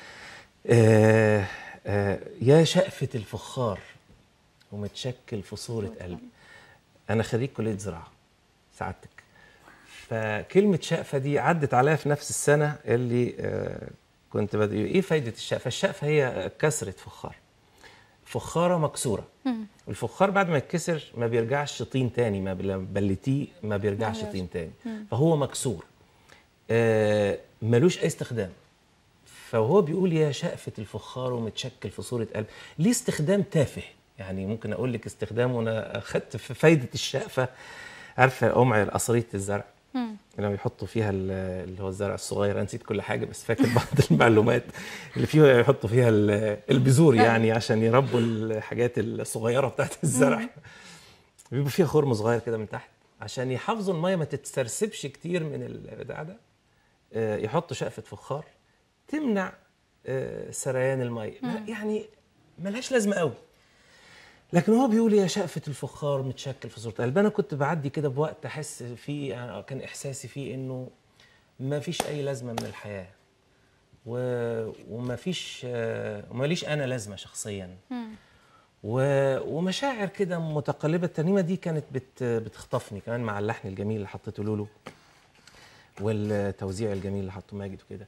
آه، آه، يا شقفه الفخار ومتشكل في صوره قلبي انا خريج كليه زراعه سعادتك فكلمه شقفه دي عدت عليا في نفس السنه اللي آه، كنت بدري ايه فايده الشقفه الشقفه هي كسره فخار فخاره مكسوره والفخار بعد ما يتكسر ما بيرجعش طين تاني ما بل- بلتيه ما بيرجعش ما طين تاني فهو مكسور آه ملوش اي استخدام فهو بيقول يا شقفة الفخار ومتشكل في صورة قلب ليه استخدام تافه يعني ممكن اقول لك استخدام وانا اخدت في فايدة الشقفة عارفة قمع قصرية الزرع لما يحطوا فيها ال- اللي هو الزرع الصغير انا نسيت كل حاجه بس فاكر بعض المعلومات اللي فيها يحطوا فيها ال- البذور يعني عشان يربوا الحاجات الصغيره بتاعت الزرع بيبقى فيها خرم صغير كده من تحت عشان يحافظوا الميه ما تتسرسبش كتير من البتاع ده آه، يحطوا شقفه فخار تمنع آه، سريان الميه ما- يعني ملهاش لازمه قوي لكن هو بيقول يا شقفة الفخار متشكل في صورة قلب أنا كنت بعدي كده بوقت أحس فيه يعني كان إحساسي فيه إنه ما فيش أي لازمة من الحياة و... وما فيش آه، وماليش أنا لازمة شخصيا و... ومشاعر كده متقلبة الترنيمة دي كانت بت... بتخطفني كمان مع اللحن الجميل اللي حطيته لولو والتوزيع الجميل اللي حطه ماجد وكده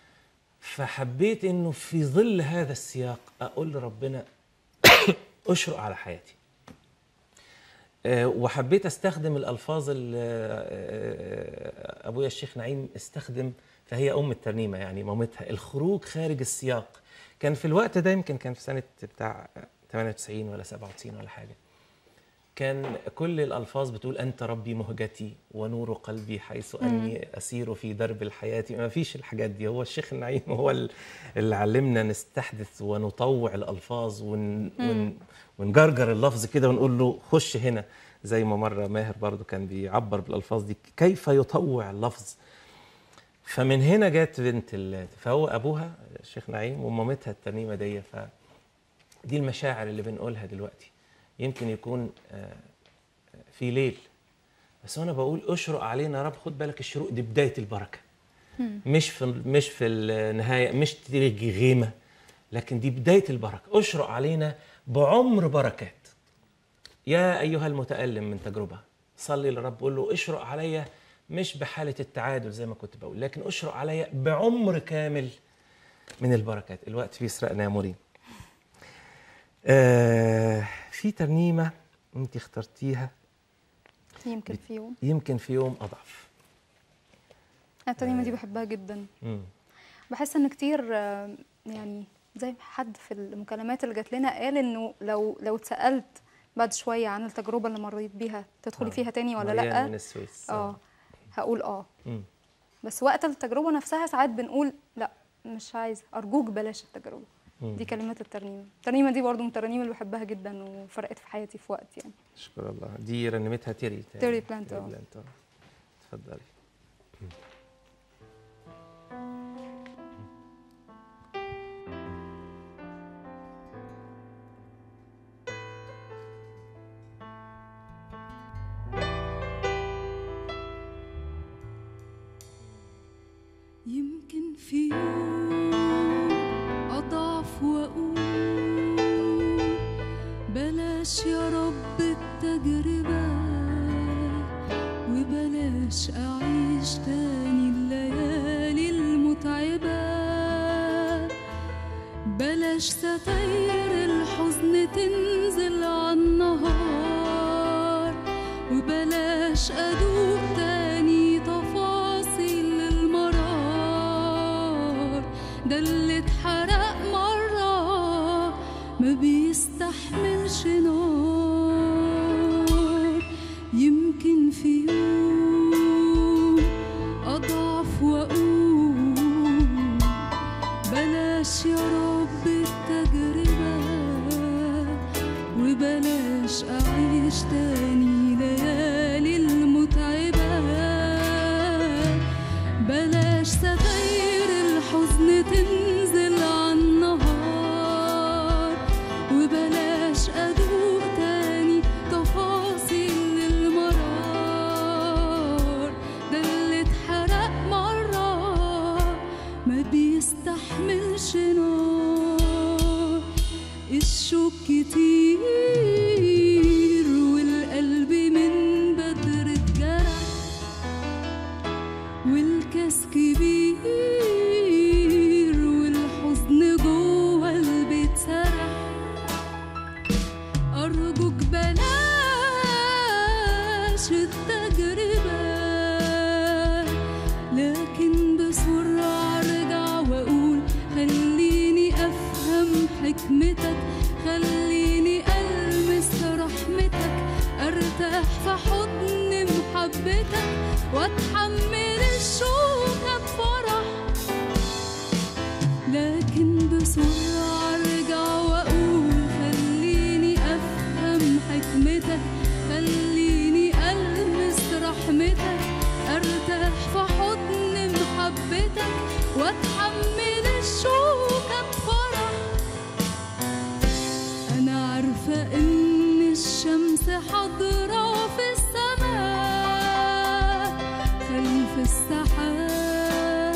فحبيت انه في ظل هذا السياق اقول لربنا اشرق على حياتي آه، وحبيت استخدم الالفاظ اللي آه، ابويا الشيخ نعيم استخدم فهي ام الترنيمه يعني مامتها الخروج خارج السياق كان في الوقت ده يمكن كان في سنه بتاع 98 ولا 97 ولا حاجه كان كل الالفاظ بتقول انت ربي مهجتي ونور قلبي حيث اني اسير في درب الحياه ما فيش الحاجات دي هو الشيخ النعيم هو ال- اللي علمنا نستحدث ونطوع الالفاظ ون ون ونجرجر اللفظ كده ونقول له خش هنا زي ما مره ماهر برضو كان بيعبر بالالفاظ دي كيف يطوع اللفظ فمن هنا جت بنت ال- فهو ابوها الشيخ نعيم ومامتها الترنيمه دي ف دي المشاعر اللي بنقولها دلوقتي يمكن يكون آه، في ليل بس وانا بقول اشرق علينا يا رب خد بالك الشروق دي بدايه البركه مش في مش في النهايه مش تيجي غيمه لكن دي بدايه البركه اشرق علينا بعمر بركات يا ايها المتالم من تجربه صلي للرب قول له اشرق عليا مش بحاله التعادل زي ما كنت بقول لكن اشرق عليا بعمر كامل من البركات الوقت فيه سرقنا يا مورين آه في ترنيمه انت اخترتيها يمكن في يوم يمكن في يوم اضعف أنا الترنيمه دي بحبها جدا مم. بحس ان كتير آه، يعني زي ما حد في المكالمات اللي جات لنا قال انه لو لو اتسالت بعد شويه عن التجربه اللي مريت بيها تدخلي آه. فيها تاني ولا مريان لا من السويس اه هقول اه مم. بس وقت التجربه نفسها ساعات بنقول لا مش عايزه ارجوك بلاش التجربه مم. دي كلمات الترنيمه الترنيمه دي برضو من الترانيم اللي بحبها جدا وفرقت في حياتي في وقت يعني شكرا الله دي رنمتها تيري تاني. تيري بلانت، تيري آه. بلانت، آه. اتفضلي يمكن في يوم أضعف وأقول بلاش يا رب التجربة وبلاش أعيش تاني الليالي المتعبة بلاش ستاير الحزن تنزل عالنهار وبلاش أدوق تاني تفاصيل المرار ده اللي اتحرق مرة ما بيستحملش نار يمكن في يوم أضعف وأقول بلاش يا رب التجربة وبلاش أعيش تاني ليالي المتعبة بلاش ستاير الحزن تنزل عالنهار وبلاش أدوق تاني تفاصيل المرار ده اللي اتحرق مرة ما بيستحملش نار الشوك كتير والقلب من بدر اتجرح والكاس كبير والحزن جوه البيت سرح أرجوك بلاش التجربة لكن بسرعة أرجع وأقول خليني أفهم حكمتك خليني ألمس رحمتك أرتاح في حضن محبتك وأتحمل الشوكة بفرح لكن بسرعة أرجع وأقول خليني أفهم حكمتك خليني ألمس رحمتك أرتاح في حضن محبتك وأتحمل الشوكة بفرح أنا عارفة إن الشمس حاضرة في السماء خلف السحاب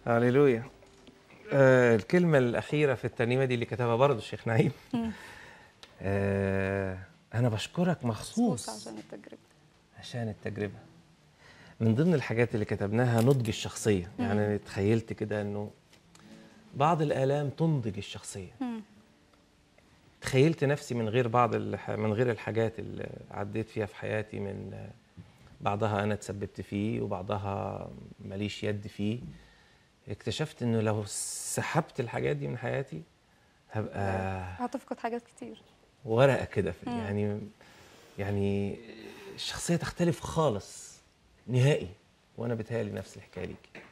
هللويا آه الكلمة الأخيرة في الترنيمة دي اللي كتبها برضه الشيخ نعيم آه أنا بشكرك مخصوص مخصوص عشان التجربه عشان التجربة من ضمن الحاجات اللي كتبناها نضج الشخصية يعني أنا تخيلت كده أنه بعض الآلام تنضج الشخصية مم. تخيلت نفسي من غير بعض الح... من غير الحاجات اللي عديت فيها في حياتي من بعضها أنا تسببت فيه وبعضها ماليش يد فيه اكتشفت انه لو سحبت الحاجات دي من حياتي هبقى هتفقد حاجات كتير ورقه كده في مم. يعني يعني الشخصيه تختلف خالص نهائي وانا بتهيألي نفس الحكايه ليك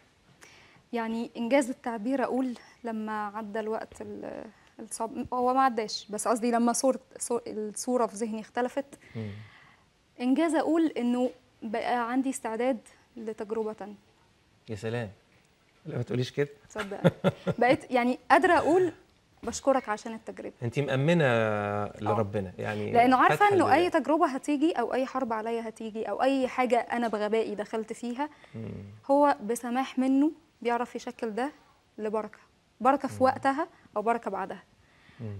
يعني انجاز التعبير اقول لما عدى الوقت ال- الصعب هو ما عداش بس قصدي لما صورة صور- الصوره في ذهني اختلفت مم. انجاز اقول انه بقى عندي استعداد لتجربه تانية يا سلام لا ما تقوليش كده تصدق بقيت يعني قادره اقول بشكرك عشان التجربه انت مأمنه لربنا يعني لانه عارفه فاتحة انه اي لله. تجربه هتيجي او اي حرب عليا هتيجي او اي حاجه انا بغبائي دخلت فيها مم. هو بسماح منه بيعرف يشكل ده لبركه بركه في وقتها او بركه بعدها مم.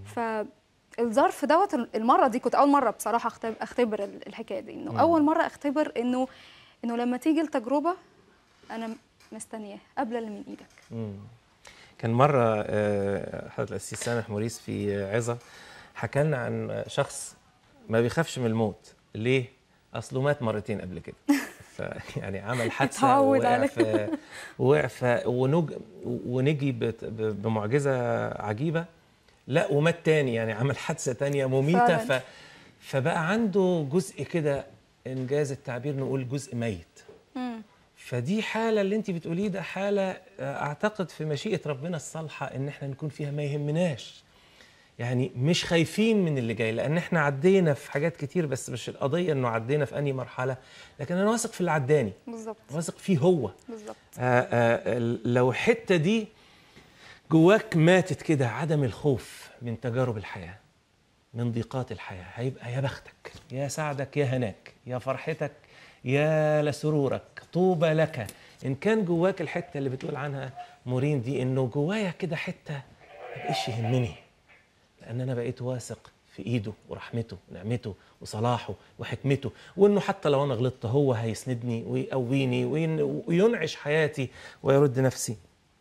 فالظرف دوت المره دي كنت اول مره بصراحه اختبر, أختبر ال- الحكايه دي انه مم. اول مره اختبر انه انه لما تيجي التجربه انا مستنياه قبل اللي من ايدك مم. كان مرة آه، حضرة الأسيس سامح موريس في عظة حكى لنا عن شخص ما بيخافش من الموت ليه؟ أصله مات مرتين قبل كده ف- يعني عمل حادثة اتعود ووقع عليه. في وقع في ونج ونجي بت- ب- بمعجزة عجيبة لا ومات تاني يعني عمل حادثة تانية مميتة فعلاً. ف فبقى عنده جزء كده إنجاز التعبير نقول جزء ميت مم. فدي حالة اللي انت بتقوليه ده حالة آه، اعتقد في مشيئة ربنا الصالحة ان احنا نكون فيها ما يهمناش يعني مش خايفين من اللي جاي لان احنا عدينا في حاجات كتير بس مش القضية انه عدينا في انهي مرحلة لكن انا واثق في اللي عداني بالظبط واثق فيه هو بالظبط آه، آه، لو الحتة دي جواك ماتت كده عدم الخوف من تجارب الحياة من ضيقات الحياة هيبقى يا بختك يا سعدك يا هناك يا فرحتك يا لسرورك طوبى لك إن كان جواك الحتة اللي بتقول عنها مورين دي إنه جوايا كده حتة ما بقاش يهمني لأن أنا بقيت واثق في إيده ورحمته ونعمته وصلاحه وحكمته وإنه حتى لو أنا غلطت هو هيسندني ويقويني وين- وينعش حياتي ويرد نفسي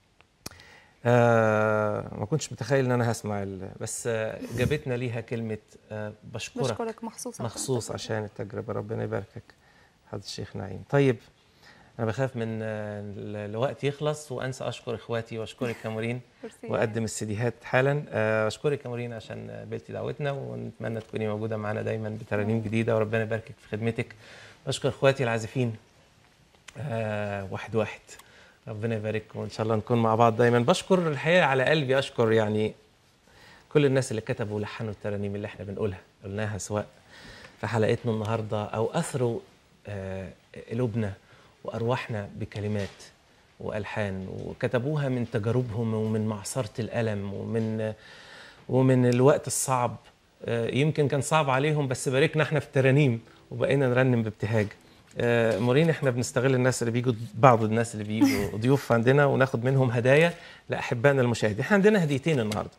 آه ما كنتش متخيل ان انا هسمع ال- بس آه جابتنا ليها كلمه آه بشكرك, بشكرك مخصوص عشان مخصوص التجربة. عشان التجربه ربنا يباركك حضرة الشيخ نعيم طيب انا بخاف من آه، ال- الوقت يخلص وانسى اشكر اخواتي واشكرك يا مورين ميرسي. واقدم السيديهات حالا آه، اشكرك يا مورين عشان قبلتي دعوتنا ونتمنى تكوني موجوده معنا دايما بترانيم جديده وربنا يباركك في خدمتك بشكر اخواتي العازفين آه واحد واحد ربنا يبارككم وان شاء الله نكون مع بعض دايما بشكر الحقيقه على قلبي اشكر يعني كل الناس اللي كتبوا ولحنوا الترانيم اللي احنا بنقولها قلناها سواء في حلقتنا النهارده او اثروا آه، قلوبنا وارواحنا بكلمات والحان وكتبوها من تجاربهم ومن معصره الالم ومن ومن الوقت الصعب آه، يمكن كان صعب عليهم بس باركنا احنا في الترانيم وبقينا نرنم بابتهاج آه، مورين احنا بنستغل الناس اللي بيجوا بعض الناس اللي بيجوا ضيوف عندنا وناخد منهم هدايا لاحبائنا المشاهدين احنا عندنا هديتين النهارده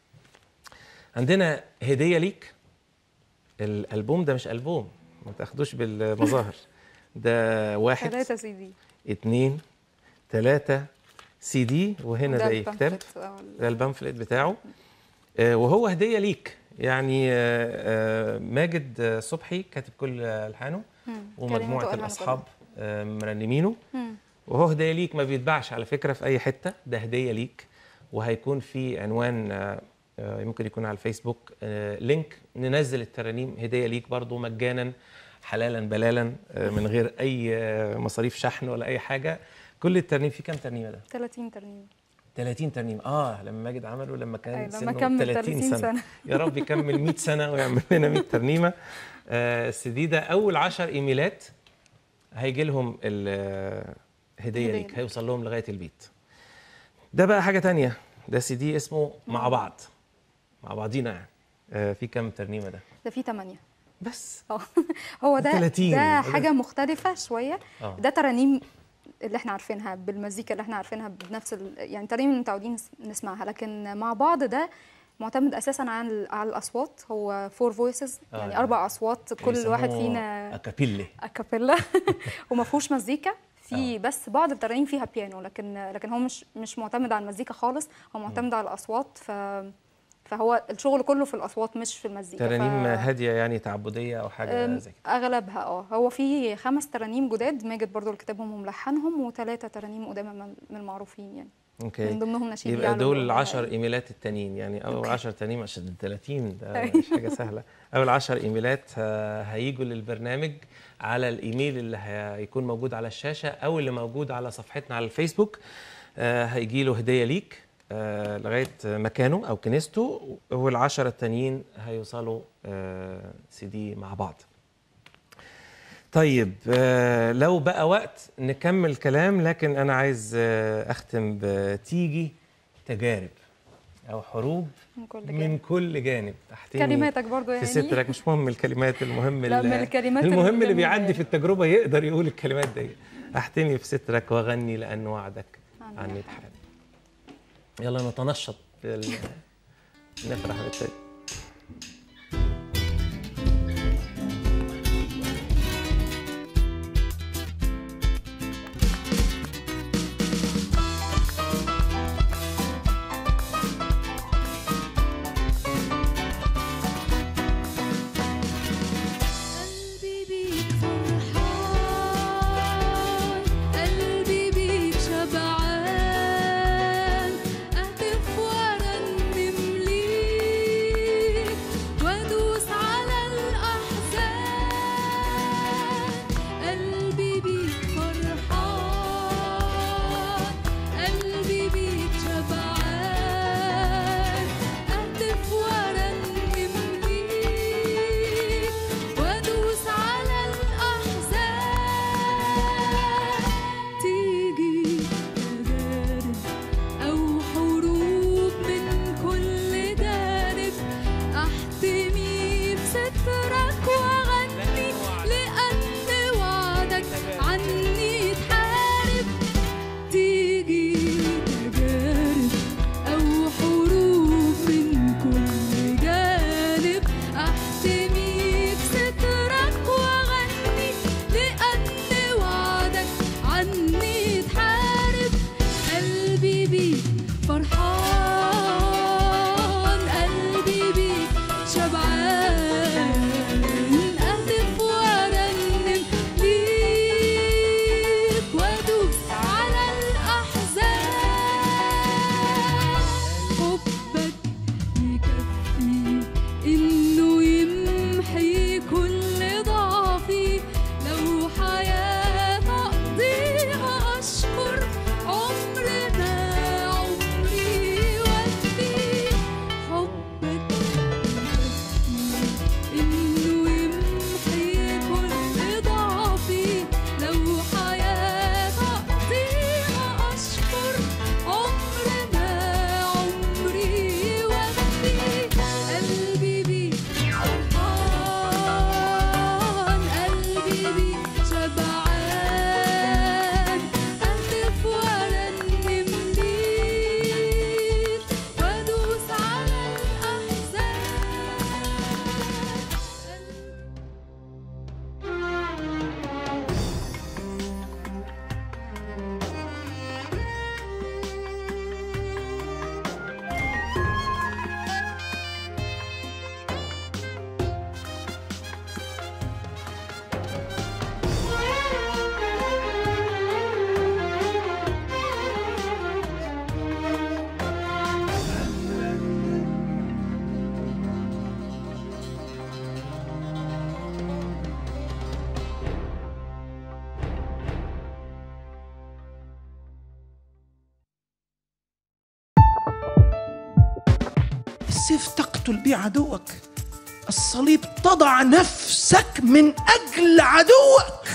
عندنا هديه ليك الالبوم ده مش البوم ما تاخدوش بالمظاهر ده واحد ثلاثة سي دي اتنين تلاتة سي دي وهنا ده زي كتاب البامفلت أو ال- ده البامفلت بتاعه آه، وهو هدية ليك يعني آه، آه، ماجد آه، صبحي كاتب كل ألحانه مم. ومجموعة كلماته وألحانه الأصحاب آه، مرنمينه مم. وهو هدية ليك ما بيتباعش على فكرة في أي حتة ده هدية ليك وهيكون في عنوان آه، آه، يمكن يكون على الفيسبوك آه، لينك ننزل الترانيم هدية ليك برضو مجانا حلالا بلالا آه، من غير أي آه، مصاريف شحن ولا أي حاجة كل الترنيم في كام ترنيمة ده؟ 30 ترنيم 30 ترنيم اه لما ماجد عمله لما كان أيوة، لما سنه كمل 30 30 سنة. سنة. يا رب يكمل 100 سنة ويعمل لنا 100 ترنيمة آه السي ده أول 10 إيميلات هيجي لهم الهدية هدية ليك ليك. هيوصل لهم لغاية البيت ده بقى حاجة تانية ده سي دي اسمه مع بعض مع بعضينا يعني آه في كام ترنيمة ده ده فيه 8 بس اه هو ده 30. ده حاجة مختلفة شوية آه. ده ترانيم اللي احنا عارفينها بالمزيكا اللي احنا عارفينها بنفس ال... يعني الترانيم اللي متعودين نس- نسمعها لكن مع بعض ده معتمد اساسا على ال- على الاصوات هو فور فويسز آه، يعني يعني اربع اصوات كل واحد بيسموه فينا اكابيلي اكابيلا وما فيهوش مزيكا في بس بعض الترانيم فيها بيانو لكن لكن هو مش مش معتمد على المزيكا خالص هو معتمد على الاصوات ف فهو الشغل كله في الاصوات مش في المزيكا ترانيم ف... هاديه يعني تعبديه او حاجه أم، زي كده اغلبها اه هو في خمس ترانيم جداد ماجد برضو اللي كتبهم وملحنهم وثلاثه ترانيم قدامى من من المعروفين يعني اوكي من ضمنهم نشيد يبقى يعلو دول والله. العشر ايميلات التانيين يعني اول أوكي. 10 ترانيم عشان 30 ده أيوة. مش حاجه سهله اول 10 ايميلات ه- هيجوا للبرنامج على الايميل اللي هيكون موجود على الشاشه او اللي موجود على صفحتنا على الفيسبوك آه، هيجي له هديه ليك آه، لغايه مكانه او كنيسته والعشرة التانيين هيوصلوا آه، سي دي مع بعض طيب آه، لو بقى وقت نكمل كلام لكن انا عايز آه، اختم بتيجي تجارب او حروب من كل من جانب. كل جانب تحتني كلماتك برضو يعني في سترك مش مهم الكلمات المهم لا، ال- من الكلمات المهم اللي الجميلة بيعدي يعني. في التجربه يقدر يقول الكلمات دي احتني في سترك واغني لان وعدك عني عني تحال يلا نتنشط بال... نفرح بالتالي قلبي بيك فرحان قلبي بيك شبعان أهتف وأرنم ليك وأدوس على الأحزان قلبي بيك فرحان قلبي بيك شبعان أهتف وأرنم ليك وأدوس على الأحزان تيجي تجارب أو حروب من كل جانب أحتمي بسترك وأغني لأن وعدك عني تحارب تيجي تجارب أو حروب من كل جانب أحتمي بسترك وأغني لأن وعدك عني تحارب قلبي بيك فرحان قلبي بيك شبعان أهتف وأرنم ليك وأدوس على الأحزان حبك يكفي إنه يمحي كل ضعفي لو حياة أقضيها أشكر عمر ما عمري وفي حبك يكفي إنه يمحي كل ضعفي لو حياة أقضيها أشكر عمر ما عمري وفي قلبي بيك فرحان قلبي بيك شبعان أهتف وأرنم ليك وأدوس على الأحزان السيف تقتل به عدوك الصليب تضع نفسك من أجل عدوك